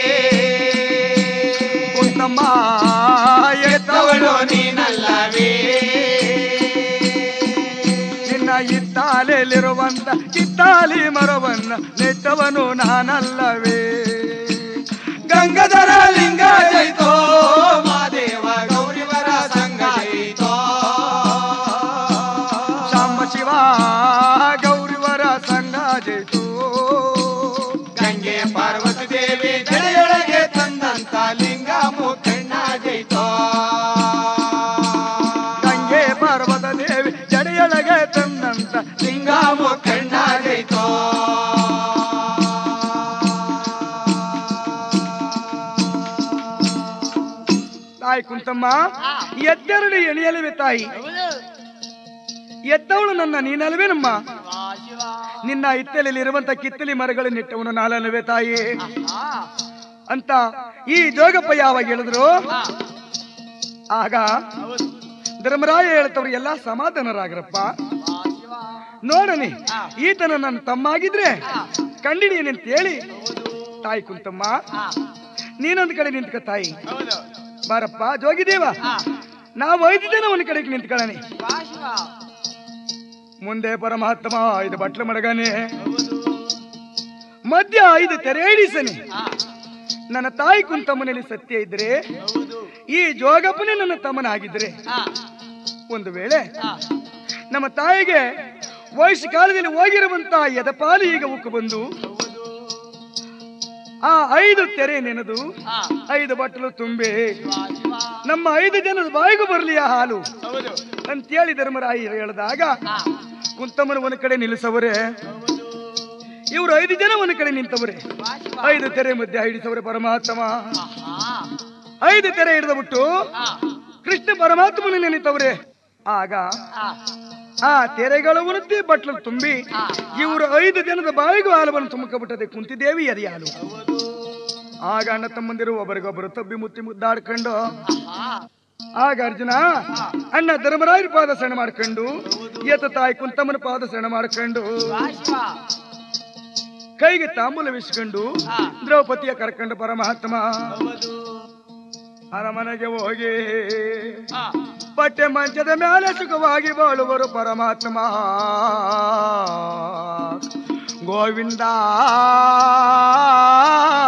ಕುಂತಮ್ಮ ಎತ್ತವಳು ಎತ್ತವಳು ನೀನಲ್ಲವೇ ನಿನ್ನ ಇತ್ತಾಲೆಯಲ್ಲಿರುವಂತ ಕಿತ್ತಾಲಿ ಮರವನ್ನ ನೆಟ್ಟವನು ನಾನಲ್ಲವೇ ಗಂಗಾಧರ ಲಿಂಗ ಜೈತೋ ಮಾದೇವ ಗೌರಿವರ ಸಂಘ ಜೈತೋ ಶಾಂಬ ಶಿವ ಗೌರಿವರ ಸಂಘ ಜಯಿತು ಗಂಗೆ ಪಾರ್ವತಿ ದೇವಿ ಜಡೆಯೊಳಗೆ ತಂದಂತ ಲಿಂಗ ಮುಖಣ್ಣ ಜೈತೋ ಗಂಗೆ ಪರ್ವತ ದೇವಿ ಜಡೆಯೊಳಗೆ ತಂದಂತ ಲಿಂಗ ಮುಖಣ್ಣ ಜೈತೋ ತಾಯಿ ಕುಂತಮ್ಮ ಎತ್ತೆರಡು ಎಣಿಯಲಿವೆ ತಾಯಿ ಹೌದು ಎತ್ತವಳು ನನ್ನ ನೀನಲ್ವೇ ನಮ್ಮ ಶಿವ ಶಿವ ನಿನ್ನ ಇತ್ತಲಲ್ಲಿರುವಂತ ಕಿತ್ತಲಿ ಮರಗಳು ನೆಟ್ಟವನು ನಾಲಲ್ವೇ ತಾಯಿ ಆಹಾ ಅಂತ ಈ ಜೋಗಪ್ಪ ಯಾವಾಗ ಹೇಳಿದ್ರು ಆ ಆಗ ಹೌದು ಧರ್ಮರಾಯ ಹೇಳ್ತವ್ರು ಎಲ್ಲ ಸಮಾಧಾನರಾಗ್ರಪ್ಪ ಶಿವ ಶಿವ ನೋಡನಿ ಆ. ಈತನ ನನ್ನ ತಮ್ಮಾಗಿದ್ರೆ ಆ ಕಂಡಿಡಿಯನಿ ಅಂತ ಹೇಳಿ ಹೌದು ತಾಯಿ ಕುಂತಮ್ಮ ಆ ನೀನೊಂದ್ ಕಡೆ ನಿಂತ್ಕ ತಾಯಿ ಹೌದು ಬಾರಪ್ಪ ಜೋಗಿದೇವ ಆ ನಾವು ಐದು ಜನ ಒಂದ್ ಕಡೆಗೆ ನಿಂತ್ಕೊಳ್ಳಿ ಶಿವ ಶಿವ ಮುಂದೆ ಪರಮಾತ್ಮ ಐದು ಬಟ್ಲು ಮಡಗನೆ ಹೌದು ಮಧ್ಯ ಐದು ತೆರೆ ಹಿಡಿಸನೆ ಆ ನನ್ನ ತಾಯಿ ಕುಂತಮ್ಮನಲ್ಲಿ ಸತ್ಯ ಇದ್ರೆ ಹೌದು ಈ ಜೋಗಪ್ಪನೇ ನನ್ನ ತಮ್ಮನಾಗಿದ್ರೆ ಆ ಒಂದು ವೇಳೆ ಆ ನಮ್ಮ ತಾಯಿಗೆ ವಯಸ್ಸು ಕಾಲದಲ್ಲಿ ಹೋಗಿರುವಂತ ಎದಪಾಲು ಈಗ ಉಕ್ಕು ಬಂದು ಹೌದು ಆ ಐದು ತೆರೆ ನೆನೆದು ಆ ಐದು ಬಟ್ಟಲು ತುಂಬಿ ಶಿವ ಶಿವ ನಮ್ಮ ಐದು ಜನದ ಬಾಯಿಗೂ ಬರಲಿ ಆ ಹಾಲು ಹೌದು ಅಂತೇಳಿ ಧರ್ಮರಾಯ ಹೇಳಿದಾಗ ಆ ಕುಂತಮ್ಮನ ಒಂದು ಕಡೆ ನಿಲ್ಲಿಸವರೆ ಹೌದು ಇವರು ಐದು ಜನ ಒಂದು ಕಡೆ ನಿಂತವರೆ ಶಿವ ಶಿವ ಐದು ತೆರೆ ಮಧ್ಯೆ ಹಿಡಿಸವರೆ ಪರಮಾತ್ಮ ಆಹಾ ಐದು ತೆರೆ ಹಿಡಿದು ಬಿಟ್ಟು ಆ ಕೃಷ್ಣ ಪರಮಾತ್ಮನ ನೆನಿತವ್ರೆ ಆಗ ಆ ಆ ತೆರೆಗಳ ಉಣತಿ ಬಟ್ಲು ತುಂಬಿ ಆ ಇವರು ಐದು ಜನದ ಬಾಯಿಗೂ ಹಾಲವನ್ನು ತುಮಕಬಿಟ್ಟದೆ ಕುಂತಿದ್ದೇವಿ ಎದೆ ಹಾಲು ಹೌದು ಆಗ ಅಣ್ಣ ತಮ್ಮಂದಿರು ಒಬ್ಬರಿಗೊಬ್ಬರು ತಬ್ಬಿ ಮುತ್ತಿ ಮುದ್ದಾಡ್ಕೊಂಡು ಆಹಾ ಆಗ ಅರ್ಜುನ ಅಣ್ಣ ಧರ್ಮರಾಯರ ಪಾದ ಸಣ್ಣ ಮಾಡ್ಕೊಂಡು ಎತ್ತ ತಾಯಿ ಕುಂತಮ್ಮನ ಪಾದ ಸಣ್ಣ ಮಾಡ್ಕೊಂಡು ಶಿವ ಶಿವ ಕೈಗೆ ತಾಂಬೂಲವಿಸ್ಕೊಂಡು ಆ ದ್ರೌಪದಿಯ ಕರ್ಕೊಂಡು ಪರಮಾತ್ಮ ಹೌದು ಅರಮನೆಗೆ ಹೋಗಿ ಆ ಬಟ್ಟೆ ಮಂಚದ ಮೇಲೆ ಸುಖವಾಗಿ ಬಾಳುವರು ಪರಮಾತ್ಮ ಗೋವಿಂದ